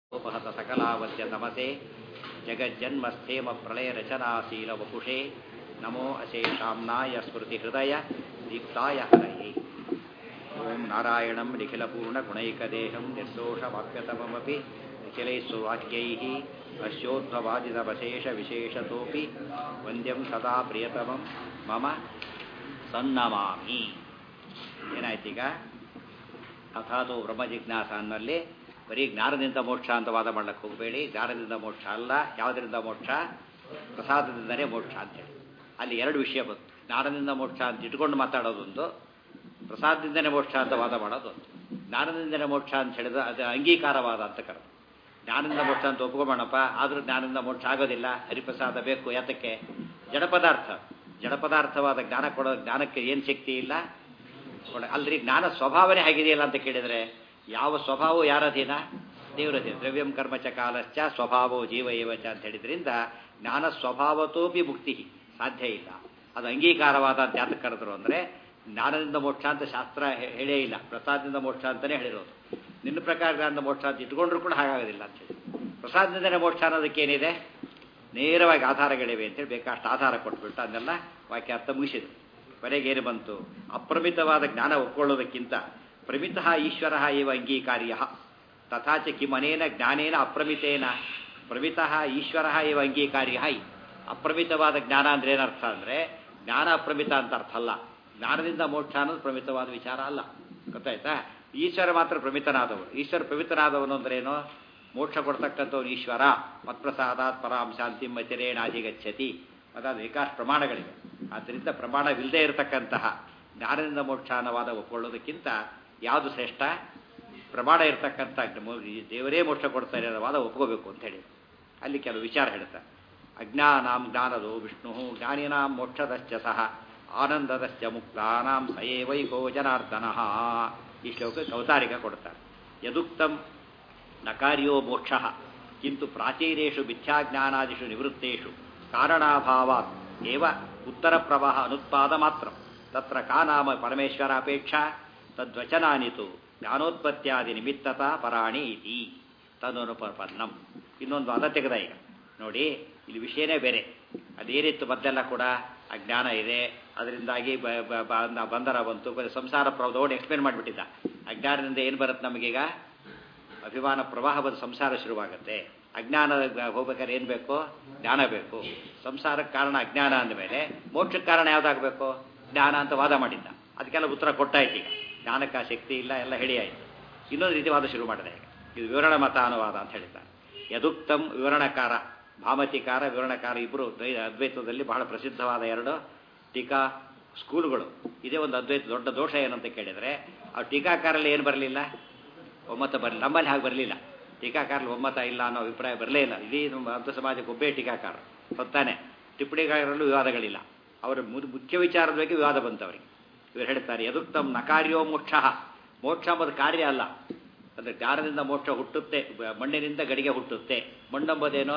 उपहत सकलावस्य तमसे जगज्जन्मस्थेम प्रलयरचनाशील वपुषे नमो अशेषाम्नाय स्मृतिहृदय दीप्ताय हरये ॐ नारायणं निखिलपूर्णगुणैकदेहं निर्दोषवाक्यतममपि निखिलैः सुवाक्यैः अश्योद्भवादितवशेषविशेषतोऽपि वन्द्यं सदा प्रियतमं मम ಸನ್ನಮಾಮಿ ಏನಾಯ್ತೀಗ ಅಥಾತು ಬ್ರಹ್ಮ ಜಿಜ್ಞಾಸ ಅನ್ನಲ್ಲಿ ಬರೀ ಜ್ಞಾನದಿಂದ ಮೋಕ್ಷ ಅಂತ ವಾದ ಮಾಡ್ಲಿಕ್ಕೆ ಹೋಗಬೇಡಿ ಜ್ಞಾನದಿಂದ ಮೋಕ್ಷ ಅಲ್ಲ ಯಾವುದರಿಂದ ಮೋಕ್ಷ ಪ್ರಸಾದದಿಂದಲೇ ಮೋಕ್ಷ ಅಂತೇಳಿ ಅಲ್ಲಿ ಎರಡು ವಿಷಯ ಬಂತು ಜ್ಞಾನದಿಂದ ಮೋಕ್ಷ ಅಂತ ಇಟ್ಕೊಂಡು ಮಾತಾಡೋದೊಂದು ಪ್ರಸಾದದಿಂದನೇ ಮೋಕ್ಷ ಅಂತ ವಾದ ಮಾಡೋದೊಂದು ಜ್ಞಾನದಿಂದನೇ ಮೋಕ್ಷ ಅಂತ ಹೇಳಿದ ಅದು ಅಂಗೀಕಾರವಾದ ಅಂತ ಕರೆದು ಜ್ಞಾನದಿಂದ ಮೋಕ್ಷ ಅಂತ ಒಪ್ಕೊಂಬೋಣಪ್ಪ ಆದರೂ ಜ್ಞಾನದಿಂದ ಮೋಕ್ಷ ಆಗೋದಿಲ್ಲ ಹರಿಪ್ರಸಾದ ಬೇಕು ಯಾತಕ್ಕೆ ಜಡ ಪದಾರ್ಥ ಜಡ ಪದಾರ್ಥವಾದ ಜ್ಞಾನ ಕೊಡೋ ಜ್ಞಾನಕ್ಕೆ ಏನು ಶಕ್ತಿ ಇಲ್ಲ ಅಲ್ರಿ ಜ್ಞಾನ ಸ್ವಭಾವನೇ ಆಗಿದೆಯಲ್ಲ ಅಂತ ಕೇಳಿದರೆ ಯಾವ ಸ್ವಭಾವ ಯಾರಧೀನ ದೇವರಧೀನ ದ್ರವ್ಯಂ ಕರ್ಮಚ ಕಾಲಶ್ಚ ಸ್ವಭಾವೋ ಜೀವ ಏವಚ ಅಂತ ಹೇಳಿದ್ರಿಂದ ಜ್ಞಾನ ಸ್ವಭಾವತೋಪಿ ಮುಕ್ತಿ ಸಾಧ್ಯ ಇಲ್ಲ ಅದು ಅಂಗೀಕಾರವಾದ ಅಂತ ಯಾತಕ್ಕೆ ಕರೆದ್ರು ಅಂದರೆ ಜ್ಞಾನದಿಂದ ಮೋಕ್ಷ ಅಂತ ಶಾಸ್ತ್ರ ಹೇಳೇ ಇಲ್ಲ ಪ್ರಸಾದದಿಂದ ಮೋಕ್ಷ ಅಂತಲೇ ಹೇಳಿರೋದು ನಿನ್ನ ಪ್ರಕಾರ ಜ್ಞಾನದ ಮೋಕ್ಷ ಅಂತ ಇಟ್ಕೊಂಡ್ರು ಕೂಡ ಹಾಗಾಗೋದಿಲ್ಲ ಅಂತ ಹೇಳಿ ಪ್ರಸಾದದಿಂದಲೇ ಮೋಕ್ಷ ಅನ್ನೋದಕ್ಕೇನಿದೆ ನೇರವಾಗಿ ಆಧಾರಗಳಿವೆ ಅಂತೇಳಿ ಬೇಕಾಷ್ಟು ಆಧಾರ ಕೊಟ್ಬಿಟ್ಟು ಅದನ್ನೆಲ್ಲ ವಾಕ್ಯಾರ್ಥ ಮುಗಿಸಿದ್ರು ಕೊನೆಗೆ ಏನು ಬಂತು ಅಪ್ರಮಿತವಾದ ಜ್ಞಾನ ಒಪ್ಕೊಳ್ಳೋದಕ್ಕಿಂತ ಪ್ರಮಿತ ಈಶ್ವರ ಇವ ಅಂಗೀಕಾರ್ಯ ತಥಾಚ ಕಿಮನೇನ ಜ್ಞಾನೇನ ಅಪ್ರಮಿತೇನ ಪ್ರಮಿತ ಈಶ್ವರ ಇವ ಅಂಗೀಕಾರ್ಯ ಅಪ್ರಮಿತವಾದ ಜ್ಞಾನ ಅಂದ್ರೆ ಏನರ್ಥ ಅಂದರೆ ಜ್ಞಾನ ಅಪ್ರಮಿತ ಅಂತ ಅರ್ಥ ಅಲ್ಲ ಜ್ಞಾನದಿಂದ ಮೋಕ್ಷ ಅನ್ನೋದು ಪ್ರಮಿತವಾದ ವಿಚಾರ ಅಲ್ಲ ಗೊತ್ತಾಯ್ತಾ ಈಶ್ವರ ಮಾತ್ರ ಪ್ರಮಿತನಾದವನು ಈಶ್ವರ ಪ್ರಮಿತನಾದವನು ಅಂದ್ರೇನು ಮೋಕ್ಷ ಕೊಡ್ತಕ್ಕಂಥವ್ನು ಈಶ್ವರ ಮತ್ಪ್ರಸಾದಾತ್ ಪರಾಂ ಶಾಂತಿ ಮತಿರೇಣಾದಿ ಗಚ್ಚತಿ ಅದಾದ ವಿಕಾಸ್ ಪ್ರಮಾಣಗಳಿವೆ ಆದ್ದರಿಂದ ಪ್ರಮಾಣವಿಲ್ಲದೆ ಇರತಕ್ಕಂತಹ ಜ್ಞಾನದಿಂದ ಮೋಕ್ಷ ಅನ್ನವಾದ ಒಪ್ಕೊಳ್ಳೋದಕ್ಕಿಂತ ಯಾವುದು ಶ್ರೇಷ್ಠ ಪ್ರಮಾಣ ಇರತಕ್ಕಂಥ ದೇವರೇ ಮೋಕ್ಷ ಕೊಡ್ತಾರೆ ಅನ್ನೋವಾದ ಒಪ್ಕೋಬೇಕು ಅಂತ ಹೇಳಿ ಅಲ್ಲಿ ಕೆಲವು ವಿಚಾರ ಹೇಳ್ತಾರೆ ಅಜ್ಞಾನಾಂ ಜ್ಞಾನದೋ ವಿಷ್ಣು ಜ್ಞಾನಿನಾಂ ಮೋಕ್ಷದಶ್ಚ ಸಹ ಆನಂದದಶ್ಚ ಮುಕ್ತಾನಾಂ ಸಯೇವೈಕೋ ಜನಾರ್ದನಃ ಈ ಶ್ಲೋಕಕ್ಕೆ ಅವತಾರಿಕ ಕೊಡ್ತಾರೆ ಯದುಕ್ತಂ ನಕಾರ್ಯೋ ಮೋಕ್ಷ ಕಿಂತು ಪ್ರಾಚೀನೇಷು ಮಿಥ್ಯಾಜ್ಞಾನಾದಿಷು ನಿವೃತ್ತೇಷು ಕಾರಣಾಭಾವಾತ್ ಏವ ಉತ್ತರ ಪ್ರವಾಹ ಅನುತ್ಪಾದ ಮಾತ್ರ ತತ್ರ ಕಾ ನಾಮ ಪರಮೇಶ್ವರಾಪೇಕ್ಷಾ ತದ್ವಚನಾನಿತು ಜ್ಞಾನೋತ್ಪತ್ತಿಯಾದಿ ನಿಮಿತ್ತತಾ ಪರಾಣಿ ಇತಿ ತದನುಪನ್ನಂ ಇನ್ನೊಂದು ಅದ ತೆಗೆದ ಈಗ ನೋಡಿ ಇಲ್ಲಿ ವಿಷಯನೇ ಬೇರೆ ಅದೇನಿತ್ತು ಮೊದಲೆಲ್ಲ ಕೂಡ ಅಜ್ಞಾನ ಇದೆ ಅದರಿಂದಾಗಿ ಬಂಧನ ಬಂತು ಸಂಸಾರ ಪ್ರವದೋಡು ಎಕ್ಸ್ಪ್ಲೇನ್ ಮಾಡಿಬಿಟ್ಟಿದ್ದ ಅಜ್ಞಾನದಿಂದ ಏನು ಬರುತ್ತೆ ನಮಗೀಗ ಅಭಿಮಾನ ಪ್ರವಾಹ ಬಂದು ಸಂಸಾರ ಶುರುವಾಗುತ್ತೆ ಅಜ್ಞಾನ ಹೋಗ್ಬೇಕಾದ್ರೆ ಏನು ಬೇಕು ಜ್ಞಾನ ಬೇಕು ಸಂಸಾರಕ್ಕೆ ಕಾರಣ ಅಜ್ಞಾನ ಅಂದಮೇಲೆ ಮೋಕ್ಷಕ್ಕೆ ಕಾರಣ ಯಾವುದಾಗಬೇಕು ಜ್ಞಾನ ಅಂತ ವಾದ ಮಾಡಿದ್ದ ಅದಕ್ಕೆಲ್ಲ ಉತ್ತರ ಕೊಟ್ಟಾಯ್ತು ಈಗ ಜ್ಞಾನಕ್ಕೆ ಆ ಶಕ್ತಿ ಇಲ್ಲ ಎಲ್ಲ ಹೇಳಿ ಆಯಿತು ಇನ್ನೊಂದು ರೀತಿ ವಾದ ಶುರು ಮಾಡಿದೆ ಈಗ ಇದು ವಿವರಣ ಮತ ಅನುವಾದ ಅಂತ ಹೇಳಿದ್ದಾರೆ ಯದುಕ್ತಂ ವಿವರಣಕಾರ ಭಾಮತಿಕಾರ ವಿವರಣಕಾರ ಇಬ್ಬರು ಅದ್ವೈತದಲ್ಲಿ ಬಹಳ ಪ್ರಸಿದ್ಧವಾದ ಎರಡು ಟೀಕಾ ಸ್ಕೂಲ್ಗಳು ಇದೇ ಒಂದು ಅದ್ವೈತ ದೊಡ್ಡ ದೋಷ ಏನಂತ ಕೇಳಿದರೆ ಆ ಟೀಕಾಕಾರಲ್ಲಿ ಏನು ಬರಲಿಲ್ಲ ಒಮ್ಮತ ಬರಲಿಲ್ಲ ನಮ್ಮಲ್ಲಿ ಹಾಗೆ ಬರಲಿಲ್ಲ ಟೀಕಾಕಾರಲ್ಲಿ ಒಮ್ಮತ ಇಲ್ಲ ಅನ್ನೋ ಅಭಿಪ್ರಾಯ ಬರಲೇ ಇಲ್ಲ ಇಡೀ ನಮ್ಮ ಅಂಥ ಸಮಾಜಕ್ಕೆ ಒಬ್ಬೇ ಟೀಕಾಕಾರ ಹೊತ್ತಾನೆ ಟಿಪ್ಪಣಿಗಾರರಲ್ಲೂ ವಿವಾದಗಳಿಲ್ಲ ಅವರ ಮುಖ್ಯ ವಿಚಾರದ ಬಗ್ಗೆ ವಿವಾದ ಬಂತು ಅವರಿಗೆ ಇವರು ಹೇಳ್ತಾರೆ ಯದುಕ್ತಂ ನಕಾರ್ಯೋ ಮೋಕ್ಷ ಮೋಕ್ಷ ಎಂಬುದು ಕಾರ್ಯ ಅಲ್ಲ ಅಂದರೆ ಜ್ಞಾನದಿಂದ ಮೋಕ್ಷ ಹುಟ್ಟುತ್ತೆ ಮಣ್ಣಿನಿಂದ ಗಡಿಗೆ ಹುಟ್ಟುತ್ತೆ ಮಣ್ಣೆಂಬುದೇನೋ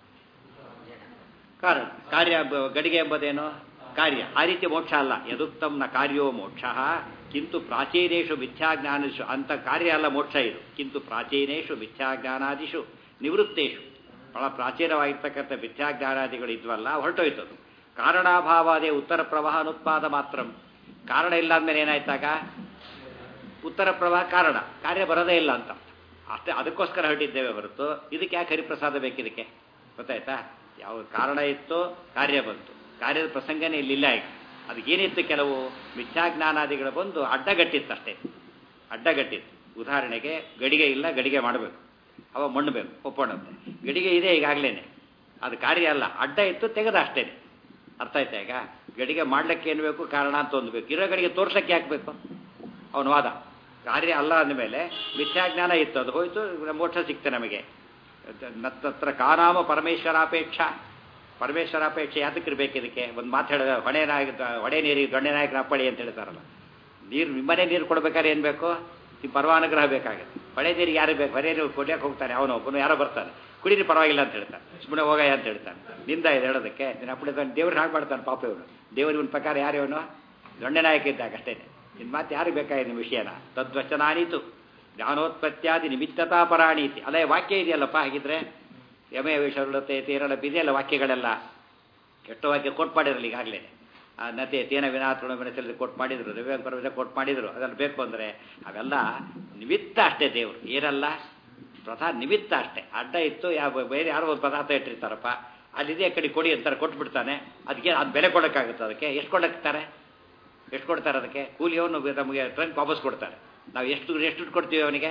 ಕಾರಣ ಕಾರ್ಯ ಗಡಿಗೆ ಎಂಬುದೇನೋ ಕಾರ್ಯ ಆ ರೀತಿ ಮೋಕ್ಷ ಅಲ್ಲ ಯದುಕ್ತಂ ನ ಕಾರ್ಯೋ ಮೋಕ್ಷ ಕಿಂತು ಪ್ರಾಚೀನೇಶು ಮಿಥ್ಯಾಜ್ಞಾನಿಷು ಅಂತ ಕಾರ್ಯ ಅಲ್ಲ ಮೋಕ್ಷ ಇದು ಕಿಂತು ಪ್ರಾಚೀನೇಶು ಮಿಥ್ಯಾಜ್ಞಾನಾದಿಷು ನಿವೃತ್ತೇಶು ಬಹಳ ಪ್ರಾಚೀನವಾಗಿರ್ತಕ್ಕಂಥ ಮಿಥ್ಯಾಜ್ಞಾನಾದಿಗಳು ಇದ್ವಲ್ಲ ಹೊರಟೋಯ್ತದು ಕಾರಣಾಭಾವಾದೇ ಉತ್ತರ ಪ್ರವಾಹ ಅನುತ್ಪಾದ ಮಾತ್ರ ಕಾರಣ ಇಲ್ಲ ಅಂದಮೇಲೆ ಏನಾಯ್ತಾಗ ಉತ್ತರ ಪ್ರವಾಹ ಕಾರಣ ಕಾರ್ಯ ಬರೋದೇ ಇಲ್ಲ ಅಂತ ಅಷ್ಟೇ ಅದಕ್ಕೋಸ್ಕರ ಹೊರಟಿದ್ದೇವೆ ಹೊರತು ಇದಕ್ಕೆ ಯಾಕೆ ಹರಿಪ್ರಸಾದ ಬೇಕಿದಕ್ಕೆ ಗೊತ್ತಾಯ್ತಾ ಯಾವ ಕಾರಣ ಇತ್ತು ಕಾರ್ಯ ಬಂತು ಕಾರ್ಯದ ಪ್ರಸಂಗನೇ ಇಲ್ಲಿಲ್ಲ ಈಗ ಅದಕ್ಕೇನಿತ್ತು ಕೆಲವು ಮಿಥ್ಯಾಜ್ಞಾನಾದಿಗಳು ಬಂದು ಅಡ್ಡಗಟ್ಟಿತ್ತು ಅಷ್ಟೇ ಅಡ್ಡಗಟ್ಟಿತ್ತು ಉದಾಹರಣೆಗೆ ಗಡಿಗೆ ಇಲ್ಲ ಗಡಿಗೆ ಮಾಡಬೇಕು ಅವ ಮಣ್ಣು ಬೇಕು ಒಪ್ಪಣಂತೆ ಗಡಿಗೆ ಇದೆ ಈಗಾಗಲೇ ಅದು ಕಾರ್ಯ ಅಲ್ಲ ಅಡ್ಡ ಇತ್ತು ತೆಗೆದ ಅಷ್ಟೇ ಅರ್ಥ ಆಯ್ತಾ ಈಗ ಗಡಿಗೆ ಮಾಡ್ಲಿಕ್ಕೆ ಏನು ಬೇಕು ಕಾರಣ ಅಂತ ಒಂದು ಬೇಕು ಇರೋ ಗಡಿಗೆ ತೋರ್ಸಕ್ಕೆ ಯಾಕಬೇಕು ಅವನ ವಾದ ಕಾರ್ಯ ಅಲ್ಲ ಅಂದಮೇಲೆ ಮಿಥ್ಯಾಜ್ಞಾನ ಇತ್ತು ಅದು ಹೋಯ್ತು ಮೋಕ್ಷ ಸಿಕ್ತೆ ನಮಗೆ ತತ್ರ ಕಾನಾಮ ಪರಮೇಶ್ವರಾಪೇಕ್ಷ ಪರಮೇಶ್ವರಾಪೇಕ್ಷೆ ಯಾತಕ್ಕಿರ್ಬೇಕು ಇದಕ್ಕೆ ಒಂದು ಮಾತು ಹೇಳಿದ ಹೊಣೆ ನಾಯಕ ಹೊಡೆ ನೀರಿಗೆ ದೊಣ್ಣೆ ನಾಯಕನ ಅಪ್ಪಳಿ ಅಂತ ಹೇಳ್ತಾರಲ್ಲ ನೀರು ನಿಮ್ಮನೆ ನೀರು ಕೊಡ್ಬೇಕಾದ್ರೆ ಏನು ಬೇಕು ಈ ಪರವಾನುಗ್ರಹ ಬೇಕಾಗುತ್ತೆ ಹೊಳೆ ನೀರಿಗೆ ಯಾರು ಬೇಕು ಹೊರೆ ನೀರು ಕೊಡ್ಲಿಕ್ಕೆ ಹೋಗ್ತಾನೆ ಅವನು ಒಬ್ಬನು ಯಾರೋ ಬರ್ತಾನೆ ಕುಡೀರಿ ಪರವಾಗಿಲ್ಲ ಅಂತ ಹೇಳ್ತಾನೆ ಸುಮ್ಮನೆ ಹೋಗಯ್ಯ ಅಂತ ಹೇಳ್ತಾನೆ ನಿಂದ ಇದೆ ಹೇಳೋದಕ್ಕೆ ನೀನು ಅಪ್ಪಳಿ ದೇವ್ರನ್ನ ಹಾಗೆ ಮಾಡ್ತಾನೆ ಪಾಪ ಇವನು ದೇವ್ರ ಇವನ ಪ್ರಕಾರ ಯಾರು ಇವನು ದೊಣ್ಣೆ ನಾಯಕ ಇದ್ದಾಗ ಅಷ್ಟೇ ನಿನ್ನ ಮಾತು ಯಾರಿಗೆ ಬೇಕಾಗಿದೆ ನಿಮ್ಮ ವಿಷಯನ ತದ್ವಚನಾನೀತು ಜ್ಞಾನೋತ್ಪತ್ತಿಯಾದಿ ನಿಮಿತ್ತತಾ ಪರಾಣೀತಿ ಅಲ್ಲೇ ವಾಕ್ಯ ಇದೆಯಲ್ಲಪ್ಪ ಹಾಗಿದ್ರೆ ಯಮೇ ವಿಷರುಳತೆ ತೀರಳ ಇದೆಯಲ್ಲ ವಾಕ್ಯಗಳೆಲ್ಲ ಎಷ್ಟೋ ವಾಕ್ಯ ಕೋಟ್ ಮಾಡಿರಲ್ಲ ಈಗಾಗಲೇ ಆ ನತೆ ತೇನ ವಿನಾತೃಣ ವಿನಸಲ್ಲಿ ಕೋಟ್ ಮಾಡಿದ್ರು ರವಿವಾರ ಪರ್ವತ ಕೋಟ್ ಮಾಡಿದ್ರು ಅದೆಲ್ಲ ಬೇಕು ಅಂದರೆ ಅವೆಲ್ಲ ನಿಮಿತ್ತ ಅಷ್ಟೇ ದೇವರು ಏನಲ್ಲ ಪ್ರಧಾನ ನಿಮಿತ್ತ ಅಷ್ಟೇ ಅಡ್ಡ ಇತ್ತು ಯಾವ ಬೇರೆ ಯಾರೋ ಒಂದು ಪದಾರ್ಥ ಇಟ್ಟಿರ್ತಾರಪ್ಪ ಅಲ್ಲಿದೆ ಕಡೆ ಕೊಡಿ ಅಂತಾರೆ ಕೊಟ್ಬಿಡ್ತಾನೆ ಅದಕ್ಕೆ ಅದು ಬೆಲೆ ಕೊಡೋಕ್ಕಾಗುತ್ತೆ ಅದಕ್ಕೆ ಎಷ್ಟು ಕೊಡಕ್ತಾರೆ ಎಷ್ಟು ಕೊಡ್ತಾರೆ ಅದಕ್ಕೆ ಕೂಲಿಯವನು ನಮಗೆ ಟ್ರಂಕ್ ವಾಪಸ್ ಕೊಡ್ತಾರೆ ನಾವು ಎಷ್ಟು ಎಷ್ಟು ದುಡ್ಡು ಕೊಡ್ತೀವಿ ಅವನಿಗೆ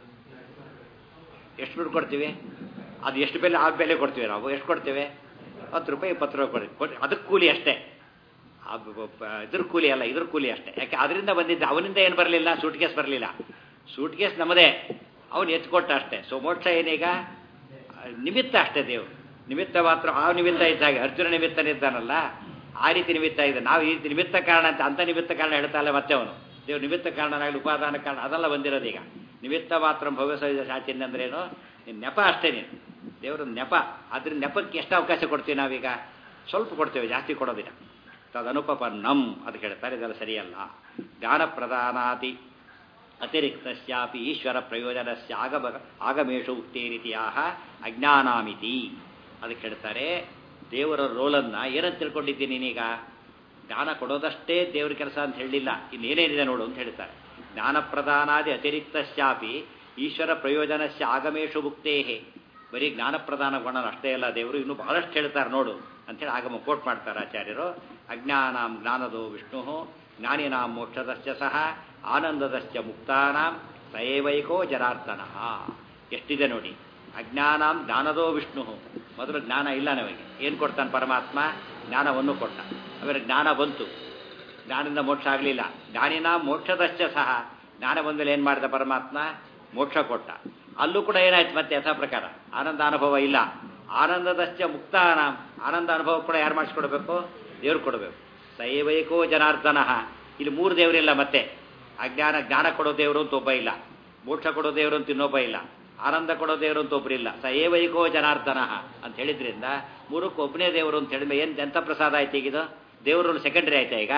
ಎಷ್ಟು ದುಡ್ಡು ಕೊಡ್ತೀವಿ ಅದು ಎಷ್ಟು ಬೆಲೆ ಆ ಬೆಲೆ ಕೊಡ್ತೀವಿ ನಾವು ಎಷ್ಟು ಕೊಡ್ತೇವೆ ಹತ್ತು ರೂಪಾಯಿ ಇಪ್ಪತ್ತು ರೂಪಾಯಿ ಕೊಡ್ತೀವಿ ಕೊಟ್ಟು ಅದಕ್ಕೆ ಕೂಲಿ ಅಷ್ಟೇ ಇದ್ರ ಕೂಲಿ ಅಲ್ಲ ಇದ್ರ ಕೂಲಿ ಅಷ್ಟೇ ಯಾಕೆ ಅದರಿಂದ ಬಂದಿದ್ದ ಅವನಿಂದ ಏನು ಬರಲಿಲ್ಲ ಸೂಟ್ ಕೇಸ್ ಬರಲಿಲ್ಲ ಸೂಟ್ ಕೇಸ್ ನಮ್ಮದೇ ಅವನು ಎತ್ಕೊಟ್ಟ ಅಷ್ಟೇ ಸೊ ಮೋಕ್ಷ ಏನೀಗ ನಿಮಿತ್ತ ಅಷ್ಟೇ ದೇವರು ನಿಮಿತ್ತ ಮಾತ್ರ ಆ ನಿಮಿತ್ತ ಇದ್ದಾಗ ಅರ್ಜುನ ನಿಮಿತ್ತನಿದ್ದಾನಲ್ಲ ಆ ರೀತಿ ನಿಮಿತ್ತ ಇದೆ ನಾವು ಈ ರೀತಿ ನಿಮಿತ್ತ ಕಾರಣ ಅಂತ ಅಂಥ ನಿಮಿತ್ತ ಕಾರಣ ಹೇಳ್ತಾ ಇಲ್ಲ ಮತ್ತೆ ಅವನು ದೇವ್ರು ನಿಮಿತ್ತ ಕಾರಣನಾಗಲಿ ಉಪಾದಾನ ಕಾರಣ ಅದೆಲ್ಲ ಬಂದಿರೋದು ಈಗ ನಿಮಿತ್ತ ಮಾತ್ರ ಭವ್ಯಸಹಿತ ಸಾಚಿನ್ಯ ಅಂದ್ರೇನು ನಿನ್ನ ನೆಪ ಅಷ್ಟೇ ನೀನು ದೇವ್ರ ನೆಪ ಅದ್ರ ನೆಪಕ್ಕೆ ಎಷ್ಟು ಅವಕಾಶ ಕೊಡ್ತೀವಿ ನಾವೀಗ ಸ್ವಲ್ಪ ಕೊಡ್ತೇವೆ ಜಾಸ್ತಿ ಕೊಡೋದಿಲ್ಲ ತದನುಪಪನ್ನಂ ಅದು ಹೇಳ್ತಾರೆ ಇದೆಲ್ಲ ಸರಿಯಲ್ಲ ಜ್ಞಾನ ಪ್ರಧಾನಾತಿ ಅತಿರಿಕ್ತಸ್ಯಾಪಿ ಈಶ್ವರ ಪ್ರಯೋಜನಸ್ಯ ಆಗಮ ಆಗಮೇಶು ಉಕ್ತಿ ರೀತಿಯಾಹ ಅಜ್ಞಾನಾಮಿತಿ ಅದಕ್ಕೆ ಹೇಳ್ತಾರೆ ದೇವರ ರೋಲನ್ನು ಏನಂತ ತಿಳ್ಕೊಂಡಿದ್ದೀನಿ ನೀನೀಗ ಜ್ಞಾನ ಕೊಡೋದಷ್ಟೇ ದೇವ್ರ ಕೆಲಸ ಅಂತ ಹೇಳಲಿಲ್ಲ ಇನ್ನೇನೇನಿದೆ ನೋಡು ಅಂತ ಹೇಳ್ತಾರೆ ಜ್ಞಾನ ಪ್ರಧಾನಾದಿ ಅತಿರಿಕ್ತಶ್ಚಾಪಿ ಈಶ್ವರ ಪ್ರಯೋಜನಸ್ಯ ಆಗಮೇಶು ಮುಕ್ತೇಹೇ ಬರೀ ಜ್ಞಾನ ಪ್ರಧಾನ ಗುಣ ಅಷ್ಟೇ ಅಲ್ಲ ದೇವರು ಇನ್ನೂ ಬಹಳಷ್ಟು ಹೇಳ್ತಾರೆ ನೋಡು ಅಂಥೇಳಿ ಆಗಮ ಕೋಟ್ ಮಾಡ್ತಾರೆ ಆಚಾರ್ಯರು ಅಜ್ಞಾನಾಂ ಜ್ಞಾನದೋ ವಿಷ್ಣು ಜ್ಞಾನಿನಾಂ ಮೋಕ್ಷದಶ್ಚ ಸಹ ಆನಂದದಶ್ಚ ಮುಕ್ತಾನಾಂ ಸಯೈವೈಕೋ ಜನಾರ್ದನಃ ಎಷ್ಟಿದೆ ನೋಡಿ ಅಜ್ಞಾನಾಂ ಜ್ಞಾನದೋ ವಿಷ್ಣು ಮೊದಲು ಜ್ಞಾನ ಇಲ್ಲ ನಮಗೆ ಏನು ಕೊಡ್ತಾನೆ ಪರಮಾತ್ಮ ಜ್ಞಾನವನ್ನು ಕೊಟ್ಟ ಅವರ ಜ್ಞಾನ ಬಂತು ಜ್ಞಾನದಿಂದ ಮೋಕ್ಷ ಆಗಲಿಲ್ಲ ಜ್ಞಾನಿನ ಮೋಕ್ಷದಶ್ಚ ಸಹ ಜ್ಞಾನ ಬಂದಮೇಲೆ ಏನು ಮಾಡಿದ ಪರಮಾತ್ಮ ಮೋಕ್ಷ ಕೊಟ್ಟ ಅಲ್ಲೂ ಕೂಡ ಏನಾಯ್ತು ಮತ್ತೆ ಯಥಾ ಪ್ರಕಾರ ಆನಂದ ಅನುಭವ ಇಲ್ಲ ಆನಂದದಶ್ಚ ಮುಕ್ತಾನ ಆನಂದ ಅನುಭವ ಕೂಡ ಯಾರು ಮಾಡಿಸ್ಕೊಡ್ಬೇಕು ದೇವ್ರು ಕೊಡಬೇಕು ಸೈವೈಕೋ ಜನಾರ್ದನಃ ಇಲ್ಲಿ ಮೂರು ದೇವರಿಲ್ಲ ಮತ್ತೆ ಅಜ್ಞಾನ ಜ್ಞಾನ ಕೊಡೋ ದೇವರು ಅಂತ ಒಬ್ಬ ಇಲ್ಲ ಮೋಕ್ಷ ಕೊಡೋ ದೇವರು ಅಂತ ಇನ್ನೊಬ್ಬ ಇಲ್ಲ ಆನಂದ ಕೊಡೋ ದೇವರು ಅಂತ ಒಬ್ಬರಿಲ್ಲ ಸ ಏವೈಕೋ ಜನಾರ್ದನಃ ಅಂತ ಹೇಳಿದ್ರಿಂದ ಮೂರಕ್ಕೆ ಒಬ್ಬನೇ ದೇವರು ಅಂತ ಹೇಳಿದ್ರೆ ಏನು ಎಂಥ ಪ್ರಸಾದ ಆಯ್ತು ಈಗಿದು ದೇವ್ರ ರೋಲ್ ಸೆಕೆಂಡ್ರಿ ಆಯ್ತಾ ಈಗ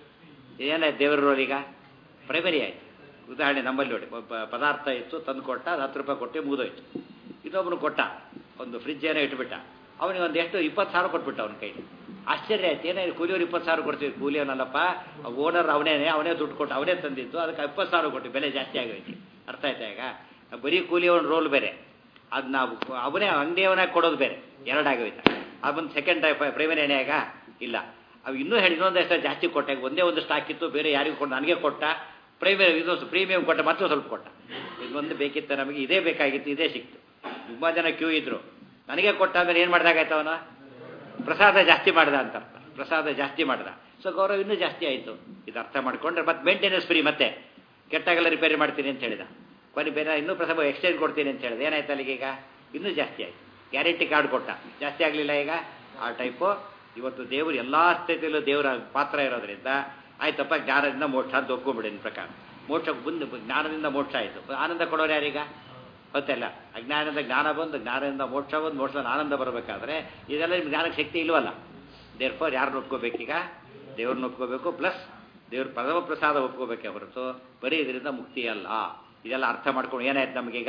ಏನಾಯ್ತು ದೇವ್ರ ರೋಲ್ ಈಗ ಪ್ರೈಮರಿ ಆಯ್ತು ಉದಾಹರಣೆ ನಮ್ಮಲ್ಲಿ ನೋಡಿ ಒಬ್ಬ ಪದಾರ್ಥ ಇತ್ತು ತಂದು ಕೊಟ್ಟ ಅದು ಹತ್ತು ರೂಪಾಯಿ ಕೊಟ್ಟು ಮುಗಿದೋಯ್ತು ಇನ್ನೊಬ್ಬನು ಕೊಟ್ಟ ಒಂದು ಫ್ರಿಜ್ ಏನೋ ಇಟ್ಬಿಟ್ಟ ಅವನಿಗೆ ಒಂದು ಎಷ್ಟು ಇಪ್ಪತ್ತು ಸಾವಿರ ಕೊಟ್ಬಿಟ್ಟ ಅವನ ಕೈಲಿ ಆಶ್ಚರ್ಯ ಆಯ್ತು ಏನೇ ಕೂಲಿಯವ್ರು ಇಪ್ಪತ್ತು ಸಾವಿರ ಕೊಡ್ತೀವಿ ಕೂಲಿಯವನಲ್ಲಪ್ಪ ಓನರ್ ಅವನೇನೆ ಅವನೇ ದುಡ್ಡು ಕೊಟ್ಟು ಅವನೇ ತಂದಿದ್ದು ಅದಕ್ಕೆ ಇಪ್ಪತ್ತು ಸಾವಿರ ಕೊಟ್ಟು ಬೆಲೆ ಜಾಸ್ತಿ ಆಗೋಯ್ತು ಅರ್ಥ ಆಯ್ತಾ ಈಗ ಬರೀ ಕೂಲಿಯವನ ರೋಲ್ ಬೇರೆ ಅದು ನಾವು ಅವನೇ ಅಂಗಡಿಯವನಾಗಿ ಕೊಡೋದು ಬೇರೆ ಎರಡಾಗೋಯ್ತು ಅದೊಂದು ಸೆಕೆಂಡ್ ಪ್ರೈಮರಿ ಎಣ್ಣೆಯಾಗ ಇಲ್ಲ ಅವು ಇನ್ನೂ ಹೇಳಿ ಇನ್ನೊಂದಷ್ಟು ಜಾಸ್ತಿ ಕೊಟ್ಟಾಗ ಒಂದೇ ಒಂದು ಸ್ಟಾಕ್ ಇತ್ತು ಬೇರೆ ಯಾರಿಗೂ ಕೊಟ್ಟು ನನಗೆ ಕೊಟ್ಟ ಪ್ರೈಮರಿ ಇದೊಂದು ಪ್ರೀಮಿಯಂ ಕೊಟ್ಟ ಮತ್ತೆ ಸ್ವಲ್ಪ ಕೊಟ್ಟ ಇದೊಂದು ಬೇಕಿತ್ತು ನಮಗೆ ಇದೇ ಬೇಕಾಗಿತ್ತು ಇದೇ ಸಿಕ್ತು ತುಂಬ ಜನ ಕ್ಯೂ ಇದ್ರು ನನಗೆ ಕೊಟ್ಟ ಅಂದ್ರೆ ಏನು ಮಾಡ್ದಾಗಾಯ್ತು ಅವನು ಪ್ರಸಾದ ಜಾಸ್ತಿ ಮಾಡ್ದ ಅಂತ ಅರ್ಥ ಪ್ರಸಾದ ಜಾಸ್ತಿ ಮಾಡ್ದ ಸೊ ಗೌರವ ಇನ್ನೂ ಜಾಸ್ತಿ ಆಯಿತು ಇದು ಅರ್ಥ ಮಾಡ್ಕೊಂಡ್ರೆ ಮತ್ತೆ ಮೇಂಟೆನೆನ್ಸ್ ಫ್ರೀ ಮತ್ತೆ ಕೆಟ್ಟಾಗೆಲ್ಲ ರಿಪೇರಿ ಮಾಡ್ತೀನಿ ಅಂತ ಹೇಳಿದ ಕೊನೆ ಬೇರೆ ಇನ್ನೂ ಪ್ರಸವ ಎಕ್ಸ್ಚೇಂಜ್ ಕೊಡ್ತೀನಿ ಅಂತ ಹೇಳಿದೆ ಏನಾಯ್ತು ಅಲ್ಲಿಗೆ ಈಗ ಇನ್ನೂ ಜಾಸ್ತಿ ಆಯಿತು ಗ್ಯಾರಂಟಿ ಕಾರ್ಡ್ ಕೊಟ್ಟ ಜಾಸ್ತಿ ಆಗಲಿಲ್ಲ ಈಗ ಆ ಟೈಪು ಇವತ್ತು ದೇವರು ಎಲ್ಲ ಸ್ಥಿತಿಯಲ್ಲೂ ದೇವರ ಪಾತ್ರ ಇರೋದ್ರಿಂದ ಆಯ್ತಪ್ಪ ಜ್ಞಾನದಿಂದ ಮೋಕ್ಷ ಅಂತ ಒಪ್ಕೊಂಬಿಡಿ ನಿನ್ನ ಪ್ರಕಾರ ಮೋಕ್ಷ ಬಂದು ಜ್ಞಾನದಿಂದ ಮೋಕ್ಷ ಆಯಿತು ಆನಂದ ಕೊಡೋರು ಯಾರೀಗ ಗೊತ್ತಲ್ಲ ಅಜ್ಞಾನದ ಜ್ಞಾನ ಬಂದು ಜ್ಞಾನದಿಂದ ಮೋಕ್ಷ ಬಂದು ಮೋಕ್ಷದ ಆನಂದ ಬರಬೇಕಾದ್ರೆ ಇದೆಲ್ಲ ನಿಮ್ಗೆ ಜ್ಞಾನಕ್ಕೆ ಶಕ್ತಿ ಇಲ್ವಲ್ಲ ದೇರ್ಫೋರ್ ಯಾರನ್ನ ಒಪ್ಕೋಬೇಕೀಗ ದೇವ್ರನ್ನ ಒಪ್ಕೋಬೇಕು ಪ್ಲಸ್ ದೇವ್ರ ಪ್ರಥಮ ಪ್ರಸಾದ ಒಪ್ಕೋಬೇಕೆ ಹೊರತು ಬರೀ ಇದರಿಂದ ಮುಕ್ತಿ ಅಲ್ಲ ಇದೆಲ್ಲ ಅರ್ಥ ಮಾಡ್ಕೊಂಡು ಏನಾಯ್ತು ನಮಗೀಗ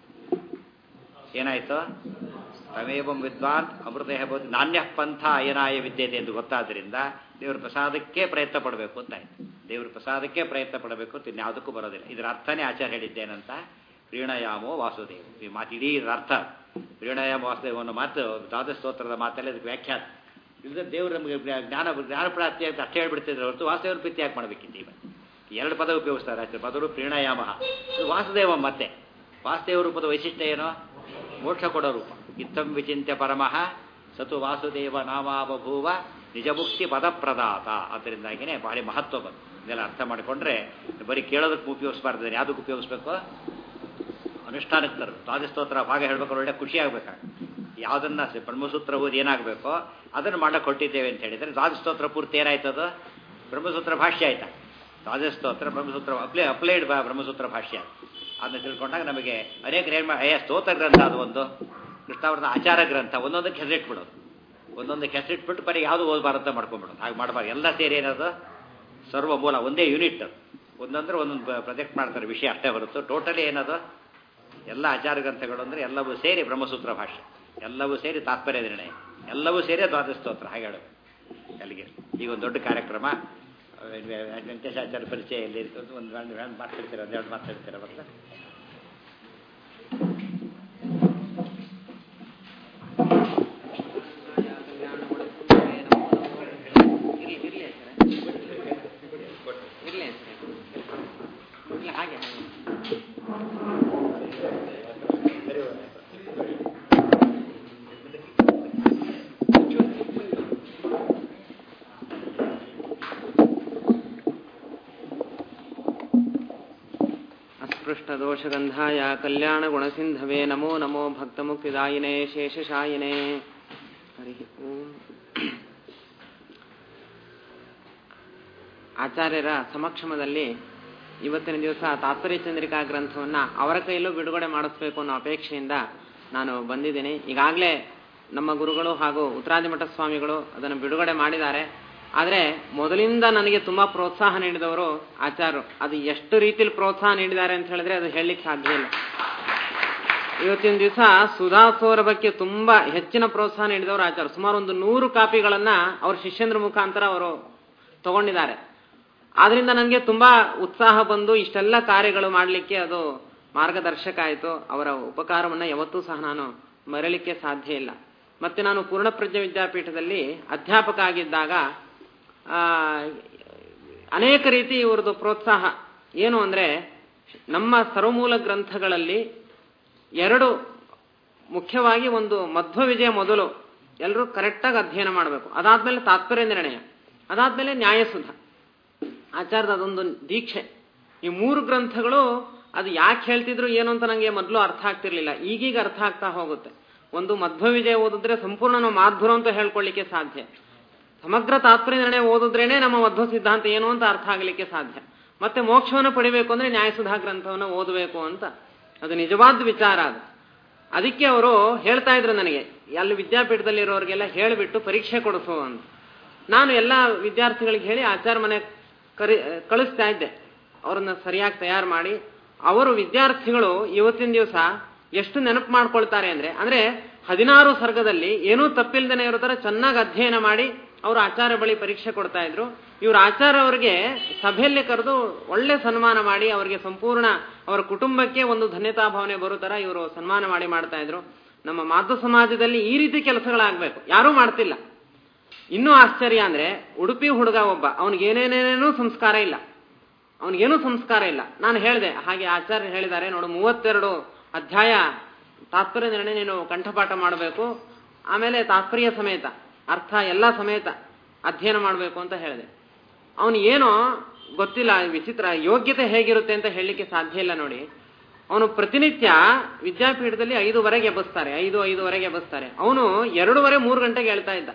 ಏನಾಯ್ತು ತಮೇವಂ ವಿದ್ವಾನ್ ಅಮೃತ ಹೇಳ್ಬೋದು ನಾಣ್ಯ ಪಂಥ ಅಯನಾಯ ವಿದ್ಯತೆ ಎಂದು ಗೊತ್ತಾದ್ರಿಂದ ದೇವ್ರ ಪ್ರಸಾದಕ್ಕೆ ಪ್ರಯತ್ನ ಪಡಬೇಕು ಅಂತ ಆಯ್ತು ದೇವ್ರ ಪ್ರಸಾದಕ್ಕೆ ಪ್ರಯತ್ನ ಪಡಬೇಕು ಅಂತ ಇನ್ಯಾವುದಕ್ಕೂ ಬರೋದಿಲ್ಲ ಇದರ ಅರ್ಥನೇ ಆಚಾರ ಹೇಳಿದ್ದೇನಂತ ಪ್ರೀಣಯಾಮೋ ವಾಸುದೇವ ಈ ಮಾತು ಇಡೀ ಇದರ ಅರ್ಥ ಪ್ರೀಣಯಾಮ ವಾಸುದೇವ ಅನ್ನೋ ಮಾತು ದ್ವಾದಶ ಸ್ತೋತ್ರದ ಮಾತಲ್ಲಿ ಅದಕ್ಕೆ ವ್ಯಾಖ್ಯಾನ ಇಲ್ಲದೆ ದೇವ್ರು ನಮಗೆ ಜ್ಞಾನ ಜ್ಞಾನ ಪ್ರಾಪ್ತಿ ಅಂತ ಅಷ್ಟೇ ಹೇಳ್ಬಿಡ್ತಿದ್ರೆ ಹೊರತು ವಾಸುದೇವ್ರ ಪ್ರೀತಿ ಯಾಕೆ ಮಾಡಬೇಕಿತ್ತು ಈಗ ಎರಡು ಪದ ಉಪಯೋಗಿಸ್ತಾರೆ ಅಷ್ಟೇ ಮೊದಲು ಪ್ರೀಣಯಾಮ ಇದು ವಾಸುದೇವ ಮತ್ತೆ ವಾಸುದೇವ ರೂಪದ ವೈಶಿಷ್ಟ್ಯ ಏನೋ ಮೋಕ್ಷ ಕೊಡೋ ರೂಪ ಇತ್ತಂ ವಿಚಿಂತ್ಯ ಪರಮಃ ಸತು ವಾಸುದೇವ ನಾಮಾಬಭೂವ ನಿಜಮುಕ್ತಿ ಪದಪ್ರದಾತ ಅದರಿಂದಾಗಿನೇ ಭಾರಿ ಮಹತ್ವ ಬಂತು ಇದೆಲ್ಲ ಅರ್ಥ ಮಾಡಿಕೊಂಡ್ರೆ ಬರೀ ಕೇಳೋದಕ್ಕೆ ಉಪಯೋಗಿಸ್ಬಾರ್ದು ಯಾವುದಕ್ಕೆ ಉಪಯೋಗಿಸ್ಬೇಕು ಅನುಷ್ಠಾನಕ್ಕೆ ತರಬೇಕು ದ್ವಾದಸ್ತೋತ್ರ ಭಾಗ ಹೇಳ್ಬೇಕಾದ್ರೆ ಒಳ್ಳೆ ಖುಷಿ ಆಗ್ಬೇಕಾಗ ಯಾವುದನ್ನ ಬ್ರಹ್ಮಸೂತ್ರ ಓದಿ ಏನಾಗಬೇಕೋ ಅದನ್ನು ಮಾಡಕ್ಕೆ ಹೊಟ್ಟಿದ್ದೇವೆ ಅಂತ ಹೇಳಿದರೆ ದ್ವಾದಸ್ತೋತ್ರ ಪೂರ್ತಿ ಏನಾಯ್ತದು ಬ್ರಹ್ಮಸೂತ್ರ ಭಾಷ್ಯ ಆಯ್ತಾ ದ್ವಾದಸ್ತೋತ್ರ ಬ್ರಹ್ಮಸೂತ್ರ ಅಪ್ಲೈ ಅಪ್ಲೈಡ್ ಬ್ರಹ್ಮಸೂತ್ರ ಭಾಷ್ಯ ಅದನ್ನ ತಿಳ್ಕೊಂಡಾಗ ನಮಗೆ ಅನೇಕ ಏನು ಅಯ್ಯ ಸ್ತೋತ್ರ ಗ್ರಂಥ ಅದು ಒಂದು ಕೃಷ್ಣಾವರದ ಆಚಾರ ಗ್ರಂಥ ಒಂದೊಂದಕ್ಕೆ ಹೆಸರಿಟ್ಬಿಡೋದು ಒಂದೊಂದಕ್ಕೆ ಹೆಸರಿಟ್ಬಿಟ್ಟು ಬರೀ ಯಾವುದು ಓದಬಾರಂತ ಮಾಡ್ಕೊಂಡ್ಬಿಡೋದು ಹಾಗೆ ಮಾಡಬಾರ್ದು ಎಲ್ಲ ಸೇರಿ ಏನದು ಸರ್ವ ಮೂಲ ಒಂದೇ ಯೂನಿಟ್ ಒಂದಂದ್ರೆ ಒಂದೊಂದು ಪ್ರೊಜೆಕ್ಟ್ ಮಾಡ್ತಾರೆ ವಿಷಯ ಅಷ್ಟೇ ಹೊರತು ಟೋಟಲಿ ಏನದು ಎಲ್ಲ ಆಚಾರ ಗ್ರಂಥಗಳು ಅಂದರೆ ಎಲ್ಲವೂ ಸೇರಿ ಬ್ರಹ್ಮಸೂತ್ರ ಭಾಷೆ ಎಲ್ಲವೂ ಸೇರಿ ತಾತ್ಪರ್ಯ ನಿರ್ಣಯ ಎಲ್ಲವೂ ಸೇರಿ ದ್ವಾದಶ ಸ್ತೋತ್ರ ಹಾಗೆ ಹೇಳಬೇಕು ಅಲ್ಲಿಗೆ ಈಗ ಒಂದು ದೊಡ್ಡ ಕಾರ್ಯಕ್ರಮ ವೆಂಕಟೇಶಾಚಾರ್ಯ ಪರಿಚಯ ಎಲ್ಲಿ ಇರ್ತದೆ ಒಂದು ಒಂದು ಒಂದು ಮಾತಾಡ್ತೀರ ಒಂದೆರಡು ಮಾತಾಡ್ತೀರ ಬರ್ತಾ ಹಾಗೆ अस्पृष्टदोषगन्धाय कल्याणगुणसिन्धवे नमो नमो भक्तमुक्तिदायिने शेषशायिने हरिः ओम् ಆಚಾರ್ಯರ ಸಮಕ್ಷಮದಲ್ಲಿ ಇವತ್ತಿನ ದಿವಸ ತಾತ್ಪರ್ಯ ಚಂದ್ರಿಕಾ ಗ್ರಂಥವನ್ನ ಅವರ ಕೈಯಲ್ಲೂ ಬಿಡುಗಡೆ ಮಾಡಿಸ್ಬೇಕು ಅನ್ನೋ ಅಪೇಕ್ಷೆಯಿಂದ ನಾನು ಬಂದಿದ್ದೀನಿ ಈಗಾಗಲೇ ನಮ್ಮ ಗುರುಗಳು ಹಾಗೂ ಉತ್ತರಾದಿಮಠ ಸ್ವಾಮಿಗಳು ಅದನ್ನು ಬಿಡುಗಡೆ ಮಾಡಿದ್ದಾರೆ ಆದರೆ ಮೊದಲಿಂದ ನನಗೆ ತುಂಬಾ ಪ್ರೋತ್ಸಾಹ ನೀಡಿದವರು ಆಚಾರ್ಯರು ಅದು ಎಷ್ಟು ರೀತಿಯಲ್ಲಿ ಪ್ರೋತ್ಸಾಹ ನೀಡಿದ್ದಾರೆ ಅಂತ ಹೇಳಿದ್ರೆ ಅದು ಹೇಳಲಿಕ್ಕೆ ಸಾಧ್ಯ ಇಲ್ಲ ಇವತ್ತಿನ ದಿವಸ ಸುಧಾಸೋರ ಬಗ್ಗೆ ತುಂಬಾ ಹೆಚ್ಚಿನ ಪ್ರೋತ್ಸಾಹ ನೀಡಿದವರು ಆಚಾರ್ಯ ಸುಮಾರು ಒಂದು ನೂರು ಕಾಪಿಗಳನ್ನ ಅವ್ರ ಶಿಷ್ಯಂದ್ರ ಮುಖಾಂತರ ಅವರು ತಗೊಂಡಿದ್ದಾರೆ ಆದ್ರಿಂದ ನನಗೆ ತುಂಬಾ ಉತ್ಸಾಹ ಬಂದು ಇಷ್ಟೆಲ್ಲ ಕಾರ್ಯಗಳು ಮಾಡಲಿಕ್ಕೆ ಅದು ಮಾರ್ಗದರ್ಶಕ ಆಯಿತು ಅವರ ಉಪಕಾರವನ್ನ ಯಾವತ್ತೂ ಸಹ ನಾನು ಮರೆಯಲಿಕ್ಕೆ ಸಾಧ್ಯ ಇಲ್ಲ ಮತ್ತೆ ನಾನು ಪೂರ್ಣಪ್ರಜ್ಞ ವಿದ್ಯಾಪೀಠದಲ್ಲಿ ಅಧ್ಯಾಪಕ ಆಗಿದ್ದಾಗ ಆ, ಅನೇಕ ರೀತಿ ಇವ್ರದ್ದು ಪ್ರೋತ್ಸಾಹ ಏನು ಅಂದ್ರೆ ನಮ್ಮ ಸರ್ವಮೂಲ ಗ್ರಂಥಗಳಲ್ಲಿ ಎರಡು ಮುಖ್ಯವಾಗಿ ಒಂದು ಮಧ್ವ ವಿಜಯ ಮೊದಲು ಎಲ್ಲರೂ ಕರೆಕ್ಟಾಗಿ ಅಧ್ಯಯನ ಮಾಡಬೇಕು ಅದಾದ್ಮೇಲೆ ತಾತ್ಪರ್ಯ ನಿರ್ಣಯ ಅದಾದ್ಮೇಲೆ ನ್ಯಾಯಸುಧ ಆಚಾರದ ಅದೊಂದು ದೀಕ್ಷೆ ಈ ಮೂರು ಗ್ರಂಥಗಳು ಅದು ಯಾಕೆ ಹೇಳ್ತಿದ್ರು ಏನು ಅಂತ ನಂಗೆ ಮೊದಲು ಅರ್ಥ ಆಗ್ತಿರ್ಲಿಲ್ಲ ಈಗೀಗ ಅರ್ಥ ಆಗ್ತಾ ಹೋಗುತ್ತೆ ಒಂದು ಮಧ್ವ ವಿಜಯ ಓದಿದ್ರೆ ಸಂಪೂರ್ಣ ನಾವು ಮಾಧ್ವರ ಅಂತ ಹೇಳ್ಕೊಳ್ಳಿಕ್ಕೆ ಸಾಧ್ಯ ಸಮಗ್ರ ತಾತ್ಪರ್ಯ ನಿರ್ಣಯ ಓದಿದ್ರೇನೆ ನಮ್ಮ ಮಧ್ವ ಸಿದ್ಧಾಂತ ಏನು ಅಂತ ಅರ್ಥ ಆಗಲಿಕ್ಕೆ ಸಾಧ್ಯ ಮತ್ತೆ ಮೋಕ್ಷವನ್ನು ಪಡಿಬೇಕು ಅಂದ್ರೆ ನ್ಯಾಯಸುಧಾ ಗ್ರಂಥವನ್ನು ಓದಬೇಕು ಅಂತ ಅದು ನಿಜವಾದ ವಿಚಾರ ಅದು ಅದಕ್ಕೆ ಅವರು ಹೇಳ್ತಾ ಇದ್ರು ನನಗೆ ಅಲ್ಲಿ ವಿದ್ಯಾಪೀಠದಲ್ಲಿ ಇರೋರಿಗೆಲ್ಲ ಹೇಳಿಬಿಟ್ಟು ಪರೀಕ್ಷೆ ಕೊಡಿಸು ಅಂತ ನಾನು ಎಲ್ಲ ವಿದ್ಯಾರ್ಥಿಗಳಿಗೆ ಹೇಳಿ ಆಚಾರ ಮನೆ ಕರಿ ಕಳಿಸ್ತಾ ಇದ್ದೆ ಅವ್ರನ್ನ ಸರಿಯಾಗಿ ತಯಾರು ಮಾಡಿ ಅವರು ವಿದ್ಯಾರ್ಥಿಗಳು ಇವತ್ತಿನ ದಿವಸ ಎಷ್ಟು ನೆನಪು ಮಾಡ್ಕೊಳ್ತಾರೆ ಅಂದ್ರೆ ಅಂದ್ರೆ ಹದಿನಾರು ಸರ್ಗದಲ್ಲಿ ಏನೂ ತಪ್ಪಿಲ್ದೇನೆ ಇರೋ ತರ ಚೆನ್ನಾಗಿ ಅಧ್ಯಯನ ಮಾಡಿ ಅವರು ಆಚಾರ್ಯ ಬಳಿ ಪರೀಕ್ಷೆ ಕೊಡ್ತಾ ಇದ್ರು ಇವ್ರ ಆಚಾರ್ಯ ಅವರಿಗೆ ಸಭೆಯಲ್ಲಿ ಕರೆದು ಒಳ್ಳೆ ಸನ್ಮಾನ ಮಾಡಿ ಅವರಿಗೆ ಸಂಪೂರ್ಣ ಅವರ ಕುಟುಂಬಕ್ಕೆ ಒಂದು ಧನ್ಯತಾ ಭಾವನೆ ಬರೋ ತರ ಇವರು ಸನ್ಮಾನ ಮಾಡಿ ಮಾಡ್ತಾ ಇದ್ರು ನಮ್ಮ ಮಾತೃ ಸಮಾಜದಲ್ಲಿ ಈ ರೀತಿ ಕೆಲಸಗಳಾಗಬೇಕು ಯಾರೂ ಮಾಡ್ತಿಲ್ಲ ಇನ್ನೂ ಆಶ್ಚರ್ಯ ಅಂದ್ರೆ ಉಡುಪಿ ಹುಡುಗ ಒಬ್ಬ ಅವನಿಗೆ ಏನೇನೇನೇನೂ ಸಂಸ್ಕಾರ ಇಲ್ಲ ಅವನಿಗೇನೂ ಸಂಸ್ಕಾರ ಇಲ್ಲ ನಾನು ಹೇಳಿದೆ ಹಾಗೆ ಆಚಾರ್ಯ ಹೇಳಿದ್ದಾರೆ ನೋಡು ಮೂವತ್ತೆರಡು ಅಧ್ಯಾಯ ತಾತ್ಪರ್ಯ ನಿರ್ಣಯ ನೀನು ಕಂಠಪಾಠ ಮಾಡಬೇಕು ಆಮೇಲೆ ತಾತ್ಪರ್ಯ ಸಮೇತ ಅರ್ಥ ಎಲ್ಲ ಸಮೇತ ಅಧ್ಯಯನ ಮಾಡಬೇಕು ಅಂತ ಹೇಳಿದೆ ಅವನು ಏನೋ ಗೊತ್ತಿಲ್ಲ ವಿಚಿತ್ರ ಯೋಗ್ಯತೆ ಹೇಗಿರುತ್ತೆ ಅಂತ ಹೇಳಲಿಕ್ಕೆ ಸಾಧ್ಯ ಇಲ್ಲ ನೋಡಿ ಅವನು ಪ್ರತಿನಿತ್ಯ ವಿದ್ಯಾಪೀಠದಲ್ಲಿ ಐದುವರೆಗೆ ಎಬ್ಬಿಸ್ತಾರೆ ಐದು ಐದುವರೆಗೆ ಎಬ್ಬಿಸ್ತಾರೆ ಅವನು ಎರಡೂವರೆ ಮೂರು ಗಂಟೆಗೆ ಹೇಳ್ತಾ ಇದ್ದ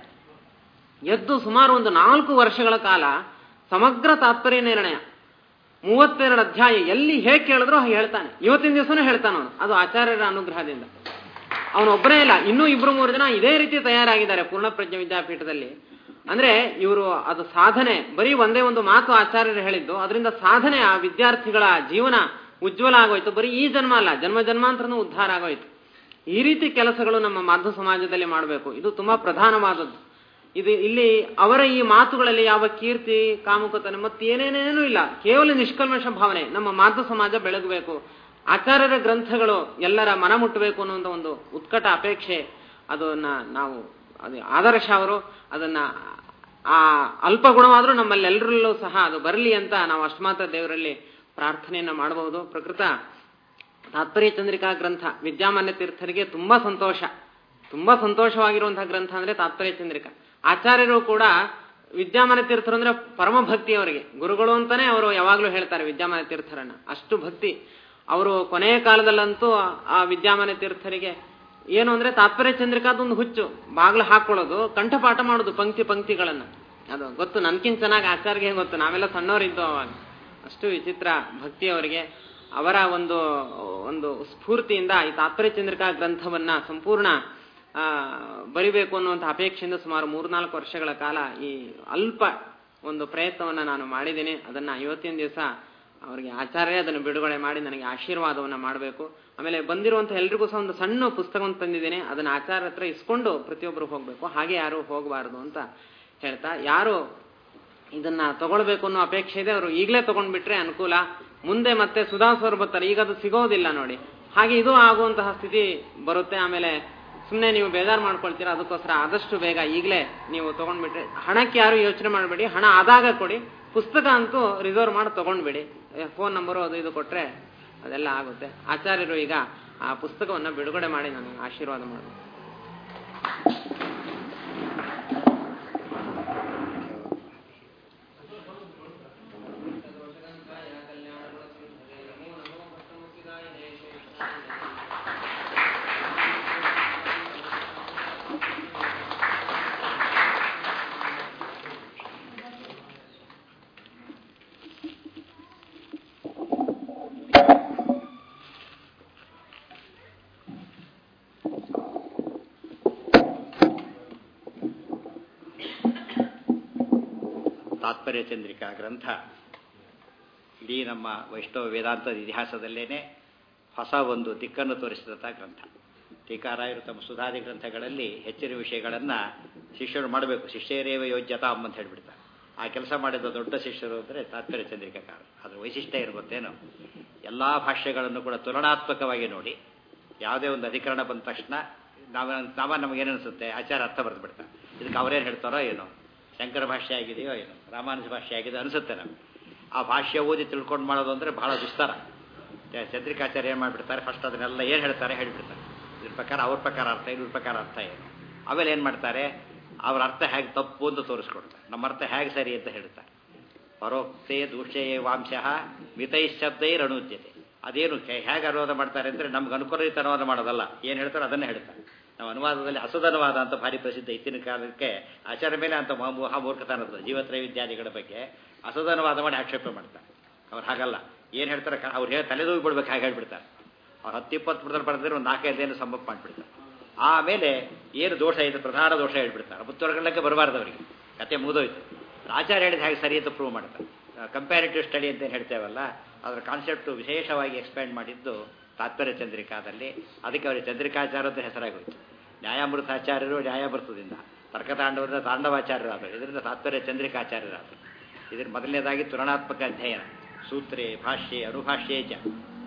ಎದ್ದು ಸುಮಾರು ಒಂದು ನಾಲ್ಕು ವರ್ಷಗಳ ಕಾಲ ಸಮಗ್ರ ತಾತ್ಪರ್ಯ ನಿರ್ಣಯ ಮೂವತ್ತೆರಡು ಅಧ್ಯಾಯ ಎಲ್ಲಿ ಹೇಗೆ ಕೇಳಿದ್ರು ಹಾಗೆ ಹೇಳ್ತಾನೆ ಇವತ್ತಿನ ದಿವಸನೂ ಹೇಳ್ತಾನೆ ಅವನು ಅದು ಆಚಾರ್ಯರ ಅನುಗ್ರಹದಿಂದ ಅವನೊಬ್ಬನೇ ಇಲ್ಲ ಇನ್ನೂ ಇಬ್ರು ಮೂರು ಜನ ಇದೇ ರೀತಿ ತಯಾರಾಗಿದ್ದಾರೆ ಪೂರ್ಣಪ್ರಜ್ಞ ವಿದ್ಯಾಪೀಠದಲ್ಲಿ ಅಂದ್ರೆ ಇವರು ಅದು ಸಾಧನೆ ಬರೀ ಒಂದೇ ಒಂದು ಮಾತು ಆಚಾರ್ಯರು ಹೇಳಿದ್ದು ಅದರಿಂದ ಸಾಧನೆ ಆ ವಿದ್ಯಾರ್ಥಿಗಳ ಜೀವನ ಉಜ್ವಲ ಆಗೋಯ್ತು ಬರೀ ಈ ಜನ್ಮ ಅಲ್ಲ ಜನ್ಮ ಜನ್ಮಾಂತರನೂ ಉದ್ಧಾರ ಆಗೋಯ್ತು ಈ ರೀತಿ ಕೆಲಸಗಳು ನಮ್ಮ ಮಾಧ್ವ ಸಮಾಜದಲ್ಲಿ ಮಾಡಬೇಕು ಇದು ತುಂಬಾ ಪ್ರಧಾನವಾದದ್ದು ಇದು ಇಲ್ಲಿ ಅವರ ಈ ಮಾತುಗಳಲ್ಲಿ ಯಾವ ಕೀರ್ತಿ ಕಾಮುಕತನ ಮತ್ತೇನೇನೇನೂ ಇಲ್ಲ ಕೇವಲ ನಿಷ್ಕಲ್ಮಶ ಭಾವನೆ ನಮ್ಮ ಮಾಧ್ವ ಸಮಾಜ ಬೆಳಗಬೇಕು ಆಚಾರ್ಯರ ಗ್ರಂಥಗಳು ಎಲ್ಲರ ಮನ ಮುಟ್ಟಬೇಕು ಅನ್ನುವಂಥ ಒಂದು ಉತ್ಕಟ ಅಪೇಕ್ಷೆ ಅದನ್ನ ನಾವು ಅದು ಆದರ್ಶ ಅವರು ಅದನ್ನ ಆ ಅಲ್ಪ ಗುಣವಾದರೂ ನಮ್ಮಲ್ಲೆಲ್ಲರಲ್ಲೂ ಸಹ ಅದು ಬರಲಿ ಅಂತ ನಾವು ಅಷ್ಟಮಾತ್ರ ದೇವರಲ್ಲಿ ಪ್ರಾರ್ಥನೆಯನ್ನ ಮಾಡಬಹುದು ಪ್ರಕೃತ ತಾತ್ಪರ್ಯ ಚಂದ್ರಿಕಾ ಗ್ರಂಥ ವಿದ್ಯಾಮಾನ್ಯ ತೀರ್ಥರಿಗೆ ತುಂಬಾ ಸಂತೋಷ ತುಂಬಾ ಸಂತೋಷವಾಗಿರುವಂತಹ ಗ್ರಂಥ ಅಂದ್ರೆ ತಾತ್ಪರ್ಯ ಚಂದ್ರಿಕಾ ಆಚಾರ್ಯರು ಕೂಡ ವಿದ್ಯಾಮಾನ ತೀರ್ಥರು ಅಂದ್ರೆ ಪರಮ ಭಕ್ತಿ ಅವರಿಗೆ ಗುರುಗಳು ಅಂತಾನೆ ಅವರು ಯಾವಾಗಲೂ ಹೇಳ್ತಾರೆ ವಿದ್ಯಾಮಾನ ತೀರ್ಥರನ್ನ ಅಷ್ಟು ಭಕ್ತಿ ಅವರು ಕೊನೆಯ ಕಾಲದಲ್ಲಂತೂ ಆ ವಿದ್ಯಾಮಾನ ತೀರ್ಥರಿಗೆ ಏನು ಅಂದ್ರೆ ತಾತ್ಪರ್ಯ ಚಂದ್ರಿಕಾದೊಂದು ಹುಚ್ಚು ಬಾಗ್ಲು ಹಾಕೊಳ್ಳೋದು ಕಂಠಪಾಠ ಮಾಡೋದು ಪಂಕ್ತಿ ಪಂಕ್ತಿಗಳನ್ನ ಅದು ಗೊತ್ತು ನನ್ಕಿಂತ ಚೆನ್ನಾಗಿ ಆಚಾರ್ಯ ಗೊತ್ತು ನಾವೆಲ್ಲ ಸಣ್ಣವರಿದ್ದು ಅವಾಗ ಅಷ್ಟು ವಿಚಿತ್ರ ಭಕ್ತಿ ಅವರಿಗೆ ಅವರ ಒಂದು ಒಂದು ಸ್ಫೂರ್ತಿಯಿಂದ ಈ ತಾತ್ಪರ್ಯ ಚಂದ್ರಿಕಾ ಗ್ರಂಥವನ್ನ ಸಂಪೂರ್ಣ ಆ ಬರಿಬೇಕು ಅನ್ನುವಂಥ ಅಪೇಕ್ಷೆಯಿಂದ ಸುಮಾರು ಮೂರ್ನಾಲ್ಕು ವರ್ಷಗಳ ಕಾಲ ಈ ಅಲ್ಪ ಒಂದು ಪ್ರಯತ್ನವನ್ನ ನಾನು ಮಾಡಿದ್ದೀನಿ ಅದನ್ನ ಇವತ್ತಿನ ದಿವಸ ಅವರಿಗೆ ಆಚಾರ್ಯ ಅದನ್ನು ಬಿಡುಗಡೆ ಮಾಡಿ ನನಗೆ ಆಶೀರ್ವಾದವನ್ನು ಮಾಡಬೇಕು ಆಮೇಲೆ ಬಂದಿರುವಂಥ ಎಲ್ರಿಗೂ ಸಹ ಒಂದು ಸಣ್ಣ ಪುಸ್ತಕವನ್ನು ತಂದಿದ್ದೇನೆ ಅದನ್ನು ಆಚಾರ್ಯ ಹತ್ರ ಇಸ್ಕೊಂಡು ಪ್ರತಿಯೊಬ್ಬರು ಹೋಗಬೇಕು ಹಾಗೆ ಯಾರು ಹೋಗಬಾರ್ದು ಅಂತ ಹೇಳ್ತಾ ಯಾರು ಇದನ್ನ ತಗೊಳ್ಬೇಕು ಅನ್ನೋ ಅಪೇಕ್ಷೆ ಇದೆ ಅವರು ಈಗಲೇ ತಗೊಂಡ್ಬಿಟ್ರೆ ಅನುಕೂಲ ಮುಂದೆ ಮತ್ತೆ ಸುಧಾಸವರು ಬರ್ತಾರೆ ಈಗ ಅದು ಸಿಗೋದಿಲ್ಲ ನೋಡಿ ಹಾಗೆ ಇದು ಆಗುವಂತಹ ಸ್ಥಿತಿ ಬರುತ್ತೆ ಆಮೇಲೆ ಸುಮ್ಮನೆ ನೀವು ಬೇಜಾರು ಮಾಡ್ಕೊಳ್ತೀರಾ ಅದಕ್ಕೋಸ್ಕರ ಆದಷ್ಟು ಬೇಗ ಈಗಲೇ ನೀವು ತಗೊಂಡ್ಬಿಟ್ರೆ ಹಣಕ್ಕೆ ಯಾರು ಯೋಚನೆ ಮಾಡಬೇಡಿ ಹಣ ಆದಾಗ ಕೊಡಿ ಪುಸ್ತಕ ಅಂತೂ ರಿಸರ್ವ್ ಮಾಡಿ ತಗೊಂಡ್ಬಿಡಿ ಫೋನ್ ನಂಬರು ಅದು ಇದು ಕೊಟ್ರೆ ಅದೆಲ್ಲ ಆಗುತ್ತೆ ಆಚಾರ್ಯರು ಈಗ ಆ ಪುಸ್ತಕವನ್ನು ಬಿಡುಗಡೆ ಮಾಡಿ ನನಗೆ ಆಶೀರ್ವಾದ ಮಾಡಿ ತಾತ್ಪರ್ಯ ಚಂದ್ರಿಕಾ ಗ್ರಂಥ ಇಡೀ ನಮ್ಮ ವೈಷ್ಣವ ವೇದಾಂತದ ಇತಿಹಾಸದಲ್ಲೇನೆ ಹೊಸ ಒಂದು ದಿಕ್ಕನ್ನು ತೋರಿಸಿದಂಥ ಗ್ರಂಥ ಟೀಕಾರಾಯರು ತಮ್ಮ ಸುಧಾದಿ ಗ್ರಂಥಗಳಲ್ಲಿ ಹೆಚ್ಚಿನ ವಿಷಯಗಳನ್ನು ಶಿಷ್ಯರು ಮಾಡಬೇಕು ಶಿಷ್ಯರೇವ ಯೋಜ್ಯತಾ ಅಂತ ಹೇಳ್ಬಿಡ್ತಾರೆ ಆ ಕೆಲಸ ಮಾಡಿದ ದೊಡ್ಡ ಶಿಷ್ಯರು ಅಂದರೆ ತಾತ್ಪರ್ಯ ಚಂದ್ರಿಕಾಕಾರ ಅದರ ವೈಶಿಷ್ಟ್ಯ ಇರ್ಬೋದೇನೋ ಎಲ್ಲ ಭಾಷ್ಯಗಳನ್ನು ಕೂಡ ತುಲನಾತ್ಮಕವಾಗಿ ನೋಡಿ ಯಾವುದೇ ಒಂದು ಅಧಿಕರಣ ಬಂದ ತಕ್ಷಣ ನಾವು ನಾವ ನಮಗೇನು ಅನಿಸುತ್ತೆ ಆಚಾರ ಅರ್ಥ ಬರೆದು ಬಿಡ್ತಾರೆ ಇದಕ್ಕೆ ಅವರೇನು ಹೇಳ್ತಾರೋ ಏನೋ ಶಂಕರ ಭಾಷ್ಯ ಆಗಿದೆಯೋ ಏನೋ ರಾಮಾನುಜ ಭಾಷ್ಯ ಆಗಿದೆ ಅನಿಸುತ್ತೆ ನಮಗೆ ಆ ಭಾಷ್ಯ ಓದಿ ತಿಳ್ಕೊಂಡು ಮಾಡೋದು ಅಂದರೆ ಬಹಳ ದುಸ್ತರ ಚಂದ್ರಿಕಾಚಾರ್ಯ ಏನು ಮಾಡಿಬಿಡ್ತಾರೆ ಫಸ್ಟ್ ಅದನ್ನೆಲ್ಲ ಏನು ಹೇಳ್ತಾರೆ ಹೇಳಿಬಿಡ್ತಾರೆ ಇದ್ರ ಪ್ರಕಾರ ಅವ್ರ ಪ್ರಕಾರ ಅರ್ಥ ಇದ್ರ ಪ್ರಕಾರ ಅರ್ಥ ಏನು ಆಮೇಲೆ ಏನು ಮಾಡ್ತಾರೆ ಅವ್ರ ಅರ್ಥ ಹೇಗೆ ತಪ್ಪು ಅಂತ ತೋರಿಸ್ಕೊಡ್ತಾರೆ ನಮ್ಮ ಅರ್ಥ ಹೇಗೆ ಸರಿ ಅಂತ ಹೇಳ್ತಾರೆ ಪರೋಕ್ತೆ ದೂಷ್ಯೇ ವಾಂಶಃ ಮಿತೈಶಬ್ದೈರನುಜ್ಯತೆ ಅದೇನು ಹೇಗೆ ಅನುವಾದ ಮಾಡ್ತಾರೆ ಅಂದರೆ ನಮ್ಗೆ ಅನುಕೂಲಿತ ಅನುವಾದ ಮಾಡೋದಲ್ಲ ಏನು ಹೇಳ್ತಾರೆ ಅದನ್ನೇ ಹೇಳ್ತಾರೆ ನಾವು ಅನುವಾದದಲ್ಲಿ ಅಸದನುವಾದ ಅಂತ ಭಾರಿ ಪ್ರಸಿದ್ಧ ಇತ್ತಿನ ಕಾಲಕ್ಕೆ ಆಚಾರ ಮೇಲೆ ಅಂತ ಮಹಾ ಮೂರ್ಖತನದ ಜೀವತ್ರೈವಿದ್ಯಾದಿಗಳ ಬಗ್ಗೆ ಅಸದನುವಾದ ಮಾಡಿ ಆಕ್ಷೇಪ ಮಾಡ್ತಾರೆ ಅವ್ರು ಹಾಗಲ್ಲ ಏನು ಹೇಳ್ತಾರೆ ಅವ್ರು ಹೇಳಿ ತಲೆದೂಗಿ ಬಿಡ್ಬೇಕು ಹಾಗೆ ಹೇಳ್ಬಿಡ್ತಾರೆ ಅವ್ರು ಹತ್ತಿಪ್ಪತ್ತು ಬಿಡ್ತಾರೆ ಬರೆದ್ರೆ ಒಂದು ನಾಲ್ಕೈದೇನು ಸಂಭವ ಮಾಡಿಬಿಡ್ತಾರೆ ಆಮೇಲೆ ಏನು ದೋಷ ಇದೆ ಪ್ರಧಾನ ದೋಷ ಹೇಳ್ಬಿಡ್ತಾರೆ ಮುತ್ತೊಳಗಳ್ಳಕ್ಕೆ ಬರಬಾರ್ದು ಅವರಿಗೆ ಕತೆ ಮುಗಿದೋಯ್ತು ಆಚಾರ್ಯ ಹೇಳಿದ ಹಾಗೆ ಸರಿ ಅಂತ ಪ್ರೂವ್ ಮಾಡ್ತಾರೆ ಕಂಪ್ಯಾರಿಟಿವ್ ಸ್ಟಡಿ ಅಂತ ಏನು ಹೇಳ್ತೇವಲ್ಲ ಅದರ ಕಾನ್ಸೆಪ್ಟು ವಿಶೇಷವಾಗಿ ಎಕ್ಸ್ಪ್ಯಾಂಡ್ ಮಾಡಿದ್ದು ತಾತ್ಪರ್ಯ ಚಂದ್ರಿಕಾದಲ್ಲಿ ಅದಕ್ಕೆ ಅವರಿಗೆ ಚಂದ್ರಿಕಾಚಾರ್ಯದ ಹೆಸರಾಗೋಯ್ತು ನ್ಯಾಯಾಮೃತಾಚಾರ್ಯರು ನ್ಯಾಯಾಮೃತದಿಂದ ತರ್ಕತಾಂಡವರಿಂದ ತಾಂಡವಾಚಾರ್ಯರಾದರು ಇದರಿಂದ ತಾತ್ಪರ್ಯ ಚಂದ್ರಿಕಾಚಾರ್ಯರಾದರು ಇದರ ಮೊದಲನೇದಾಗಿ ತುಲನಾತ್ಮಕ ಅಧ್ಯಯನ ಸೂತ್ರೇ ಭಾಷ್ಯೆ ಅನುಭಾಷ್ಯೇ ಚ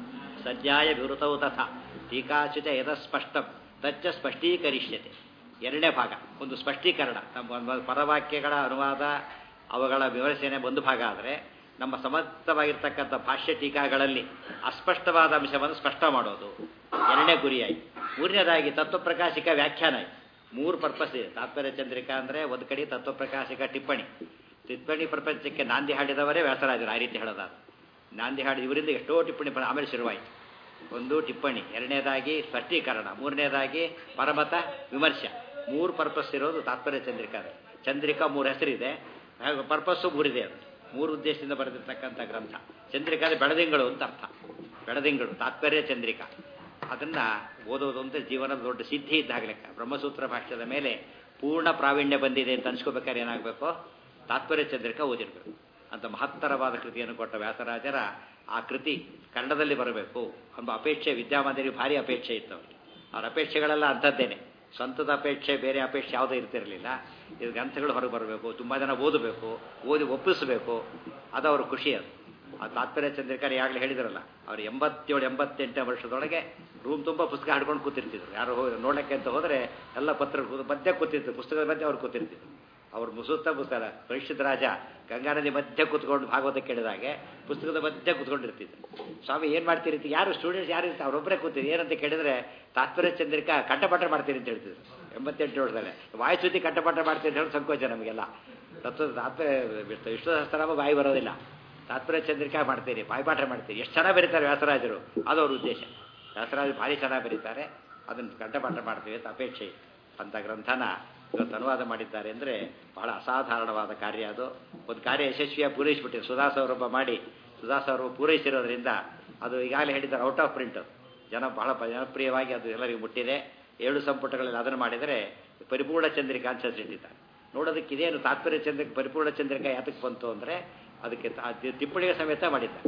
ಸಜ್ಜಾಯ ವಿವೃತವು ತಥಾ ಟೀಕಾಚುಚ ಯದ ಸ್ಪಷ್ಟಂ ತಚ್ಚ ಸ್ಪಷ್ಟೀಕರಿಷ್ಯತೆ ಎರಡನೇ ಭಾಗ ಒಂದು ಸ್ಪಷ್ಟೀಕರಣ ನಮ್ಮ ಪರವಾಕ್ಯಗಳ ಅನುವಾದ ಅವುಗಳ ವಿವರಿಸೇನೆ ಒಂದು ಭಾಗ ಆದರೆ ನಮ್ಮ ಸಮರ್ಥವಾಗಿರ್ತಕ್ಕಂಥ ಭಾಷ್ಯ ಟೀಕಾಗಳಲ್ಲಿ ಅಸ್ಪಷ್ಟವಾದ ಅಂಶವನ್ನು ಸ್ಪಷ್ಟ ಮಾಡೋದು ಎರಡನೇ ಗುರಿಯಾಗಿ ಮೂರನೇದಾಗಿ ತತ್ವಪ್ರಕಾಶಿಕ ವ್ಯಾಖ್ಯಾನ ಆಯ್ತು ಮೂರು ಪರ್ಪಸ್ ಇದೆ ತಾತ್ಪರ್ಯ ಚಂದ್ರಿಕಾ ಅಂದರೆ ಒಂದು ಕಡೆ ತತ್ವಪ್ರಕಾಶಿಕ ಟಿಪ್ಪಣಿ ಟಿಪ್ಪಣಿ ಪ್ರಪಂಚಕ್ಕೆ ನಾಂದಿ ಹಾಡಿದವರೇ ವ್ಯಾಸರಾಜರು ಆ ರೀತಿ ಹೇಳೋದಾದ ನಾಂದಿ ಹಾಡಿದ ಇವರಿಂದ ಎಷ್ಟೋ ಟಿಪ್ಪಣಿ ಆಮೇಲೆ ಶುರುವಾಯಿತು ಒಂದು ಟಿಪ್ಪಣಿ ಎರಡನೇದಾಗಿ ಸ್ಪಷ್ಟೀಕರಣ ಮೂರನೇದಾಗಿ ಪರಮತ ವಿಮರ್ಶ ಮೂರು ಪರ್ಪಸ್ ಇರೋದು ತಾತ್ಪರ್ಯ ಚಂದ್ರಿಕಾ ಚಂದ್ರಿಕಾ ಮೂರು ಹೆಸರಿದೆ ಪರ್ಪಸ್ಸು ಮೂರಿದೆ ಅದು ಮೂರು ಉದ್ದೇಶದಿಂದ ಬರೆದಿರ್ತಕ್ಕಂಥ ಗ್ರಂಥ ಚಂದ್ರಿಕಾದ ಬೆಳದಿಂಗಳು ಅಂತ ಅರ್ಥ ಬೆಳದಿಂಗಳು ತಾತ್ಪರ್ಯ ಚಂದ್ರಿಕಾ ಅದನ್ನ ಓದೋದು ಅಂತ ಜೀವನದ ದೊಡ್ಡ ಸಿದ್ಧಿ ಇದ್ದಾಗ ಲೆಕ್ಕ ಬ್ರಹ್ಮಸೂತ್ರ ಭಾಷ್ಯದ ಮೇಲೆ ಪೂರ್ಣ ಪ್ರಾವೀಣ್ಯ ಬಂದಿದೆ ಅಂತ ಅನ್ಸ್ಕೋಬೇಕಾದ್ರೆ ಏನಾಗಬೇಕು ತಾತ್ಪರ್ಯ ಚಂದ್ರಿಕಾ ಓದಿರ್ಬೇಕು ಅಂತ ಮಹತ್ತರವಾದ ಕೃತಿಯನ್ನು ಕೊಟ್ಟ ವ್ಯಾಸರಾಜರ ಆ ಕೃತಿ ಕನ್ನಡದಲ್ಲಿ ಬರಬೇಕು ಎಂಬ ಅಪೇಕ್ಷೆ ವಿದ್ಯಾಮಾನ್ಯರಿಗೆ ಭಾರಿ ಅಪೇಕ್ಷೆ ಇತ್ತು ಅವರಿಗೆ ಅವ್ರ ಅಪೇಕ್ಷೆಗಳೆಲ್ಲ ಅಂಥದ್ದೇನೆ ಸ್ವಂತದ ಅಪೇಕ್ಷೆ ಬೇರೆ ಅಪೇಕ್ಷೆ ಯಾವುದೂ ಇರ್ತಿರಲಿಲ್ಲ ಇದು ಗ್ರಂಥಗಳು ಹೊರಗೆ ಬರಬೇಕು ತುಂಬ ಜನ ಓದಬೇಕು ಓದಿ ಒಪ್ಪಿಸಬೇಕು ಅದು ಅವ್ರ ಖುಷಿ ಅದು ಆ ತಾತ್ಪರ್ಯ ಚಂದ್ರಿಕಾರಿ ಆಗಲೇ ಹೇಳಿದ್ರಲ್ಲ ಅವ್ರು ಎಂಬತ್ತೇಳು ಎಂಬತ್ತೆಂಟನೇ ವರ್ಷದೊಳಗೆ ರೂಮ್ ತುಂಬ ಪುಸ್ತಕ ಹಾಡ್ಕೊಂಡು ಕೂತಿರ್ತಿದ್ರು ಯಾರು ಹೋಗಿ ನೋಡಕ್ಕೆ ಅಂತ ಹೋದರೆ ಎಲ್ಲ ಪತ್ರ ಮಧ್ಯೆ ಕೂತಿರ್ತಿದ್ರು ಪುಸ್ತಕದ ಮಧ್ಯೆ ಅವ್ರು ಕೂತಿರ್ತಿದ್ರು ಅವ್ರು ಮುಸುತ್ತ ಪುಸ್ತಕ ಪರಿಷತ್ ರಾಜ ಗಂಗಾ ನದಿ ಮಧ್ಯೆ ಕೂತ್ಕೊಂಡು ಭಾಗವತ ಕೇಳಿದಾಗೆ ಪುಸ್ತಕದ ಮಧ್ಯೆ ಕೂತ್ಕೊಂಡಿರ್ತಿದ್ರು ಸ್ವಾಮಿ ಏನು ಮಾಡ್ತೀರಿ ಯಾರು ಸ್ಟೂಡೆಂಟ್ಸ್ ಯಾರು ಇರ್ತಾರೆ ಅವ್ರೊಬ್ಬರೇ ಕೂತಿದ್ರು ಏನಂತ ಕೇಳಿದ್ರೆ ತಾತ್ಪರ್ಯ ಚಂದ್ರಿಕಾ ಕಂಠಪಾಠ ಮಾಡ್ತೀರಿ ಅಂತ ಹೇಳ್ತಿದ್ರು ಎಂಬತ್ತೆಂಟು ವರ್ಷದಲ್ಲೇ ವಾಯುಚ್ಯುತಿ ಕಂಠಪಾಠ ಮಾಡ್ತೀರಿ ಅಂತ ಹೇಳಿ ಸಂಕೋಚ ನಮಗೆಲ್ಲ ತತ್ವ ತಾತ್ಪರ್ಯ ವಿಶ್ವಸಹಸ್ರನಾಮ ಬಾಯಿ ಬರೋದಿಲ್ಲ ತಾತ್ಪರ್ಯ ಚಂದ್ರಿಕಾ ಮಾಡ್ತೀರಿ ಬಾಯಿಪಾಠ ಮಾಡ್ತೀರಿ ಎಷ್ಟು ಚೆನ್ನಾಗಿ ಬರೀತಾರೆ ವ್ಯಾಸರಾಜರು ಅದು ಅವ್ರ ಉದ್ದೇಶ ವ್ಯಾಸರಾಜರು ಭಾರಿ ಚೆನ್ನಾಗಿ ಬರೀತಾರೆ ಅದನ್ನು ಕಂಠಪಾಠ ಮಾಡ್ತೀವಿ ಅಂತ ಅಪೇಕ್ಷೆ ಇತ್ತು ಅಂತ ಗ್ರಂಥನ ಇವತ್ತು ಅನುವಾದ ಮಾಡಿದ್ದಾರೆ ಅಂದರೆ ಬಹಳ ಅಸಾಧಾರಣವಾದ ಕಾರ್ಯ ಅದು ಒಂದು ಕಾರ್ಯ ಯಶಸ್ವಿಯಾಗಿ ಪೂರೈಸಿಬಿಟ್ಟಿದೆ ಸುಧಾಸೌರಭ ಮಾಡಿ ಸುಧಾಸೌರಭ ಪೂರೈಸಿರೋದ್ರಿಂದ ಅದು ಈಗಾಗಲೇ ಹೇಳಿದ್ದಾರೆ ಔಟ್ ಆಫ್ ಪ್ರಿಂಟ್ ಜನ ಬಹಳ ಜನಪ್ರಿಯವಾಗಿ ಅದು ಎಲ್ಲರಿಗೂ ಮುಟ್ಟಿದೆ ಏಳು ಸಂಪುಟಗಳಲ್ಲಿ ಅದನ್ನು ಮಾಡಿದರೆ ಪರಿಪೂರ್ಣ ಚಂದ್ರಿಕಾ ಅಂತ ಹೆಸರಿಟ್ಟಿದ್ದಾರೆ ನೋಡೋದಕ್ಕೆ ಇದೇನು ತಾತ್ಪರ್ಯ ಚಂದ್ರಿಕೆ ಪರಿಪೂರ್ಣ ಚಂದ್ರಿಕಾ ಯಾತಕ್ಕೆ ಬಂತು ಅಂದರೆ ಅದಕ್ಕೆ ಟಿಪ್ಪಣಿಗೆ ಸಮೇತ ಮಾಡಿದ್ದಾರೆ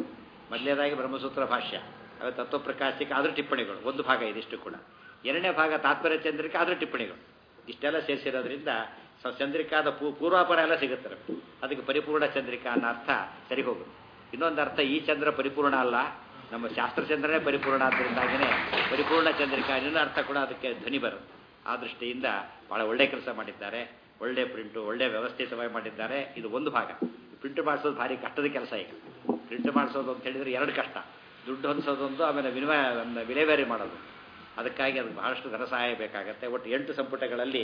ಮೊದಲನೇದಾಗಿ ಬ್ರಹ್ಮಸೂತ್ರ ಭಾಷ್ಯ ಅದು ತತ್ವಪ್ರಕಾಶಕ್ಕೆ ಆದರೂ ಟಿಪ್ಪಣಿಗಳು ಒಂದು ಭಾಗ ಇದಿಷ್ಟು ಕೂಡ ಎರಡನೇ ಭಾಗ ತಾತ್ಪರ್ಯ ಚಂದ್ರಿಕೆ ಆದರೂ ಟಿಪ್ಪಣಿಗಳು ಇಷ್ಟೆಲ್ಲ ಸೇರಿಸಿರೋದ್ರಿಂದ ಸ ಚಂದ್ರಿಕಾದ ಪೂ ಪೂರ್ವಾಪರ ಎಲ್ಲ ಸಿಗುತ್ತೆ ನಮ್ಗೆ. ಅದಕ್ಕೆ ಪರಿಪೂರ್ಣ ಚಂದ್ರಿಕಾ ಅನ್ನೋ ಅರ್ಥ ಸರಿ ಹೋಗುತ್ತೆ ಇನ್ನೊಂದು ಅರ್ಥ ಈ ಚಂದ್ರ ಪರಿಪೂರ್ಣ ಅಲ್ಲ ನಮ್ಮ ಶಾಸ್ತ್ರಚಂದ್ರನೇ ಪರಿಪೂರ್ಣ ಆದ್ದರಿಂದಾಗಿಯೇ ಪರಿಪೂರ್ಣ ಚಂದ್ರಿಕಾ ಅನ್ನೋ ಅರ್ಥ ಕೂಡ ಅದಕ್ಕೆ ಧ್ವನಿ ಬರುತ್ತೆ ಆ ದೃಷ್ಟಿಯಿಂದ ಭಾಳ ಒಳ್ಳೆ ಕೆಲಸ ಮಾಡಿದ್ದಾರೆ ಒಳ್ಳೆ ಪ್ರಿಂಟು ಒಳ್ಳೆ ವ್ಯವಸ್ಥಿತವಾಗಿ ಮಾಡಿದ್ದಾರೆ ಇದು ಒಂದು ಭಾಗ ಪ್ರಿಂಟ್ ಮಾಡಿಸೋದು ಭಾರಿ ಕಷ್ಟದ ಕೆಲಸ ಈಗ ಪ್ರಿಂಟ್ ಮಾಡಿಸೋದು ಅಂತ ಹೇಳಿದ್ರೆ ಎರಡು ಕಷ್ಟ ದುಡ್ಡು ಹೊಂದಿಸೋದೊಂದು ಆಮೇಲೆ ವಿನಿಮಯ ಒಂದು ವಿಲೇವಾರಿ ಮಾಡೋದು ಅದಕ್ಕಾಗಿ ಅದಕ್ಕೆ ಬಹಳಷ್ಟು ಧನ ಸಹಾಯ ಬೇಕಾಗುತ್ತೆ ಒಟ್ಟು ಎಂಟು ಸಂಪುಟಗಳಲ್ಲಿ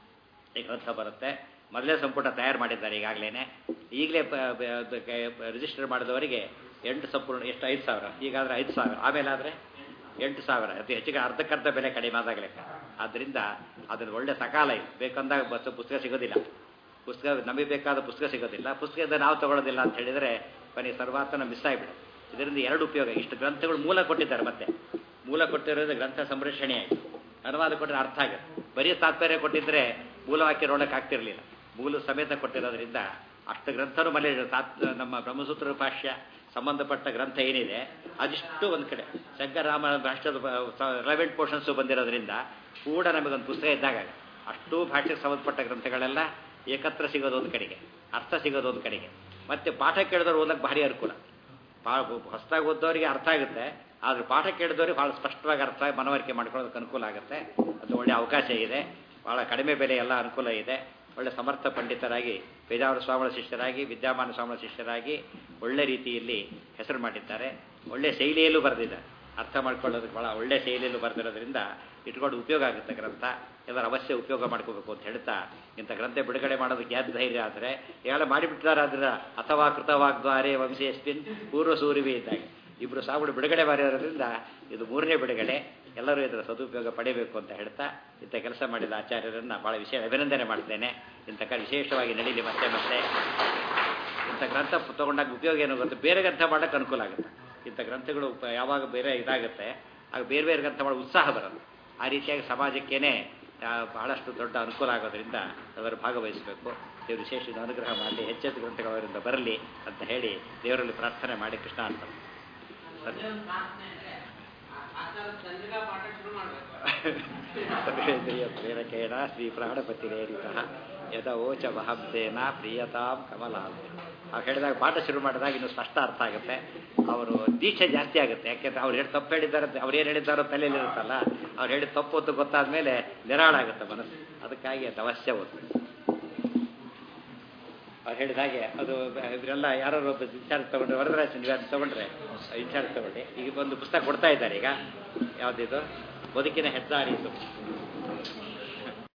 ಈ ಗ್ರಂಥ ಬರುತ್ತೆ ಮೊದಲೇ ಸಂಪುಟ ತಯಾರು ಮಾಡಿದ್ದಾರೆ ಈಗಾಗಲೇ ಈಗಲೇ ರಿಜಿಸ್ಟರ್ ಮಾಡಿದವರಿಗೆ ಎಂಟು ಸಂಪೂರ್ಣ ಎಷ್ಟು ಐದು ಸಾವಿರ ಈಗಾದರೆ ಐದು ಸಾವಿರ ಆಮೇಲೆ ಆದರೆ ಎಂಟು ಸಾವಿರ ಅತಿ ಹೆಚ್ಚಿಗೆ ಅರ್ಧಕ್ಕರ್ಧ ಬೆಲೆ ಕಡಿಮೆ ಆದಾಗ ಲೆಕ್ಕ ಆದ್ದರಿಂದ ಅದನ್ನು ಒಳ್ಳೆ ಸಕಾಲ ಇದೆ ಬೇಕಂದಾಗ ಬಸ್ ಪುಸ್ತಕ ಸಿಗೋದಿಲ್ಲ ಪುಸ್ತಕ ನಮಗೆ ಬೇಕಾದ ಪುಸ್ತಕ ಸಿಗೋದಿಲ್ಲ ಪುಸ್ತಕದ ನಾವು ತಗೊಳ್ಳೋದಿಲ್ಲ ಅಂತ ಹೇಳಿದರೆ ಕೊನೆಗೆ ಸರ್ವಾರ್ಥನ ಮಿಸ್ ಆಗಿಬಿಡುತ್ತೆ ಇದರಿಂದ ಎರಡು ಉಪಯೋಗ ಇಷ್ಟು ಗ್ರಂಥಗಳು ಮೂಲ ಕೊಟ್ಟಿದ್ದಾರೆ ಮತ್ತೆ ಮೂಲ ಕೊಟ್ಟಿರೋದು ಗ್ರಂಥ ಸಂರಕ್ಷಣೆ ಆಯಿತು ಅನುವಾದ ಕೊಟ್ಟರೆ ಅರ್ಥ ಆಗುತ್ತೆ ಬರೀ ತಾತ್ಪರ್ಯ ಕೊಟ್ಟಿದ್ರೆ ಮೂಲವಾಕ್ಯ ನೋಡಕ್ಕೆ ಆಗ್ತಿರ್ಲಿಲ್ಲ ಮೂಲ ಸಮೇತ ಕೊಟ್ಟಿರೋದ್ರಿಂದ ಅಷ್ಟು ಗ್ರಂಥನೂ ಮನೆ ತಾತ್ ನಮ್ಮ ಬ್ರಹ್ಮಸೂತ್ರ ಭಾಷ್ಯ ಸಂಬಂಧಪಟ್ಟ ಗ್ರಂಥ ಏನಿದೆ ಅದಿಷ್ಟು ಒಂದು ಕಡೆ ಶಂಕರರಾಮ ಭಾಷ್ಯದ ರೆಲೆವೆಂಟ್ ಪೋರ್ಷನ್ಸು ಬಂದಿರೋದ್ರಿಂದ ಕೂಡ ನಮಗೊಂದು ಪುಸ್ತಕ ಇದ್ದಾಗ ಅಷ್ಟು ಭಾಷೆಗೆ ಸಂಬಂಧಪಟ್ಟ ಗ್ರಂಥಗಳೆಲ್ಲ ಏಕತ್ರ ಸಿಗೋದು ಒಂದು ಕಡೆಗೆ ಅರ್ಥ ಸಿಗೋದು ಒಂದು ಕಡೆಗೆ ಮತ್ತೆ ಪಾಠ ಕೇಳಿದವ್ರು ಓದಕ್ಕೆ ಭಾರಿ ಅನುಕೂಲ ಪಾ ಹೊಸದಾಗಿ ಓದೋರಿಗೆ ಅರ್ಥ ಆಗುತ್ತೆ ಆದರೆ ಪಾಠ ಕೇಳಿದವ್ರಿಗೆ ಭಾಳ ಸ್ಪಷ್ಟವಾಗಿ ಅರ್ಥ ಮನವರಿಕೆ ಮಾಡ್ಕೊಳ್ಳೋದಕ್ಕೆ ಅನುಕೂಲ ಆಗುತ್ತೆ ಅದು ಒಳ್ಳೆಯ ಅವಕಾಶ ಇದೆ ಭಾಳ ಕಡಿಮೆ ಬೆಲೆ ಎಲ್ಲ ಅನುಕೂಲ ಇದೆ ಒಳ್ಳೆ ಸಮರ್ಥ ಪಂಡಿತರಾಗಿ ವೇದಾವರ ಸ್ವಾಮಿಗಳ ಶಿಷ್ಯರಾಗಿ ವಿದ್ಯಾಮಾನ ಸ್ವಾಮಿಗಳ ಶಿಷ್ಯರಾಗಿ ಒಳ್ಳೆ ರೀತಿಯಲ್ಲಿ ಹೆಸರು ಮಾಡಿದ್ದಾರೆ ಒಳ್ಳೆ ಶೈಲಿಯಲ್ಲೂ ಬರೆದಿದ್ದಾರೆ ಅರ್ಥ ಮಾಡ್ಕೊಳ್ಳೋದಕ್ಕೆ ಭಾಳ ಒಳ್ಳೆ ಶೈಲಿಯಲ್ಲೂ ಬರೆದಿರೋದ್ರಿಂದ ಇಟ್ಕೊಂಡು ಉಪಯೋಗ ಆಗುತ್ತೆ ಗ್ರಂಥ ಎಲ್ಲರೂ ಅವಶ್ಯ ಉಪಯೋಗ ಮಾಡ್ಕೋಬೇಕು ಅಂತ ಹೇಳ್ತಾ ಇಂಥ ಗ್ರಂಥ ಬಿಡುಗಡೆ ಮಾಡೋದಕ್ಕೆ ಯಾರು ಧೈರ್ಯ ಆದರೆ ಎಲ್ಲ ಮಾಡಿಬಿಟ್ಟಿದ್ದಾರೆ ಅದರ ಅಥವಾ ಕೃತವಾಗ್ದ್ವಾರೆ ವಂಶೇಸ್ಮಿನ್ ಪೂರ್ವ ಸೂರಿವಿ ಇದ್ದಾಗ ಇಬ್ಬರು ಸಾವುಗಳು ಬಿಡುಗಡೆ ಮಾಡಿರೋದ್ರಿಂದ ಇದು ಮೂರನೇ ಬಿಡುಗಡೆ ಎಲ್ಲರೂ ಇದರ ಸದುಪಯೋಗ ಪಡೆಯಬೇಕು ಅಂತ ಹೇಳ್ತಾ ಇಂಥ ಕೆಲಸ ಮಾಡಿದ ಆಚಾರ್ಯರನ್ನು ಭಾಳ ವಿಷಯ ಅಭಿನಂದನೆ ಮಾಡ್ತೇನೆ ಇಂಥ ಕ ವಿಶೇಷವಾಗಿ ನಡೀಲಿ ಮತ್ತೆ ಮತ್ತೆ ಇಂಥ ಗ್ರಂಥ ತಗೊಂಡಾಗ ಉಪಯೋಗ ಏನು ಗೊತ್ತು ಬೇರೆ ಗ್ರಂಥ ಮಾಡೋಕ್ಕೆ ಅನುಕೂಲ ಆಗುತ್ತೆ ಇಂಥ ಗ್ರಂಥಗಳು ಉಪ- ಯಾವಾಗ ಬೇರೆ ಇದಾಗುತ್ತೆ ಆಗ ಬೇರೆ ಬೇರೆ ಗ್ರಂಥ ಮಾಡೋ ಉತ್ಸಾಹ ಬರೋದು ಆ ರೀತಿಯಾಗಿ ಸಮಾಜಕ್ಕೇನೆ ಆ, ಬಹಳಷ್ಟು ದೊಡ್ಡ ಅನುಕೂಲ ಆಗೋದ್ರಿಂದ ಅದರ ಭಾಗವಹಿಸಬೇಕು ದೇವರು ವಿಶೇಷ ಅನುಗ್ರಹ ಮಾಡಿ ಹೆಚ್ಚೆಚ್ಚು ಗ್ರಂಥಗಳು ಅವರಿಂದ ಬರಲಿ ಅಂತ ಹೇಳಿ ದೇವರಲ್ಲಿ ಪ್ರಾರ್ಥನೆ ಮಾಡಿ ಕೃಷ್ಣ ಅಂತ ಸರ್ವೇಂದ್ರಿಯ ಪ್ರೇರಕೇಣ ಶ್ರೀ ಪ್ರಾಣಪತಿರೇರಿತಃ ಯದ ಓಚ ಮಹಬ್ದೇನ ಪ್ರಿಯತಾಂ ಕಮಲಾಂ ಅವ್ರು ಹೇಳಿದಾಗ ಪಾಠ ಶುರು ಮಾಡಿದಾಗ ಇನ್ನು ಸ್ಪಷ್ಟ ಅರ್ಥ ಆಗುತ್ತೆ ಅವರು ದೀಕ್ಷೆ ಜಾಸ್ತಿ ಆಗುತ್ತೆ ಯಾಕೆಂದ್ರೆ ಅವ್ರು ಹೇಳಿ ತಪ್ಪು ಹೇಳಿದ್ದಾರೆ ಅವ್ರು ಏನು ಹೇಳಿದ್ದಾರೋ ತಲೆಯಲ್ಲಿ ಇರುತ್ತಲ್ಲ ಅವ್ರು ಹೇಳಿದ ತಪ್ಪು ಅಂತ ಗೊತ್ತಾದ ಮೇಲೆ ನಿರಾಳಾಗುತ್ತೆ ಮನಸ್ಸು ಅದಕ್ಕಾಗಿ ಅದು ಅವಶ್ಯ ಓದು ಅವ್ರು ಹೇಳಿದ ಹಾಗೆ ಅದು ಇವರೆಲ್ಲ ಯಾರು ಒಬ್ಬ ಇನ್ಚಾರ್ಜ್ ತಗೊಂಡ್ರೆ ವರದರಾಜ್ ನೀವು ತಗೊಂಡ್ರೆ ಇನ್ಚಾರ್ಜ್ ತಗೊಂಡು ಈಗ ಒಂದು ಪುಸ್ತಕ ಕೊಡ್ತಾ ಇದ್ದಾರೆ ಈಗ ಯಾವುದಿದು ಬದುಕಿನ ಹೆದ್ದಾರಿ ಇದು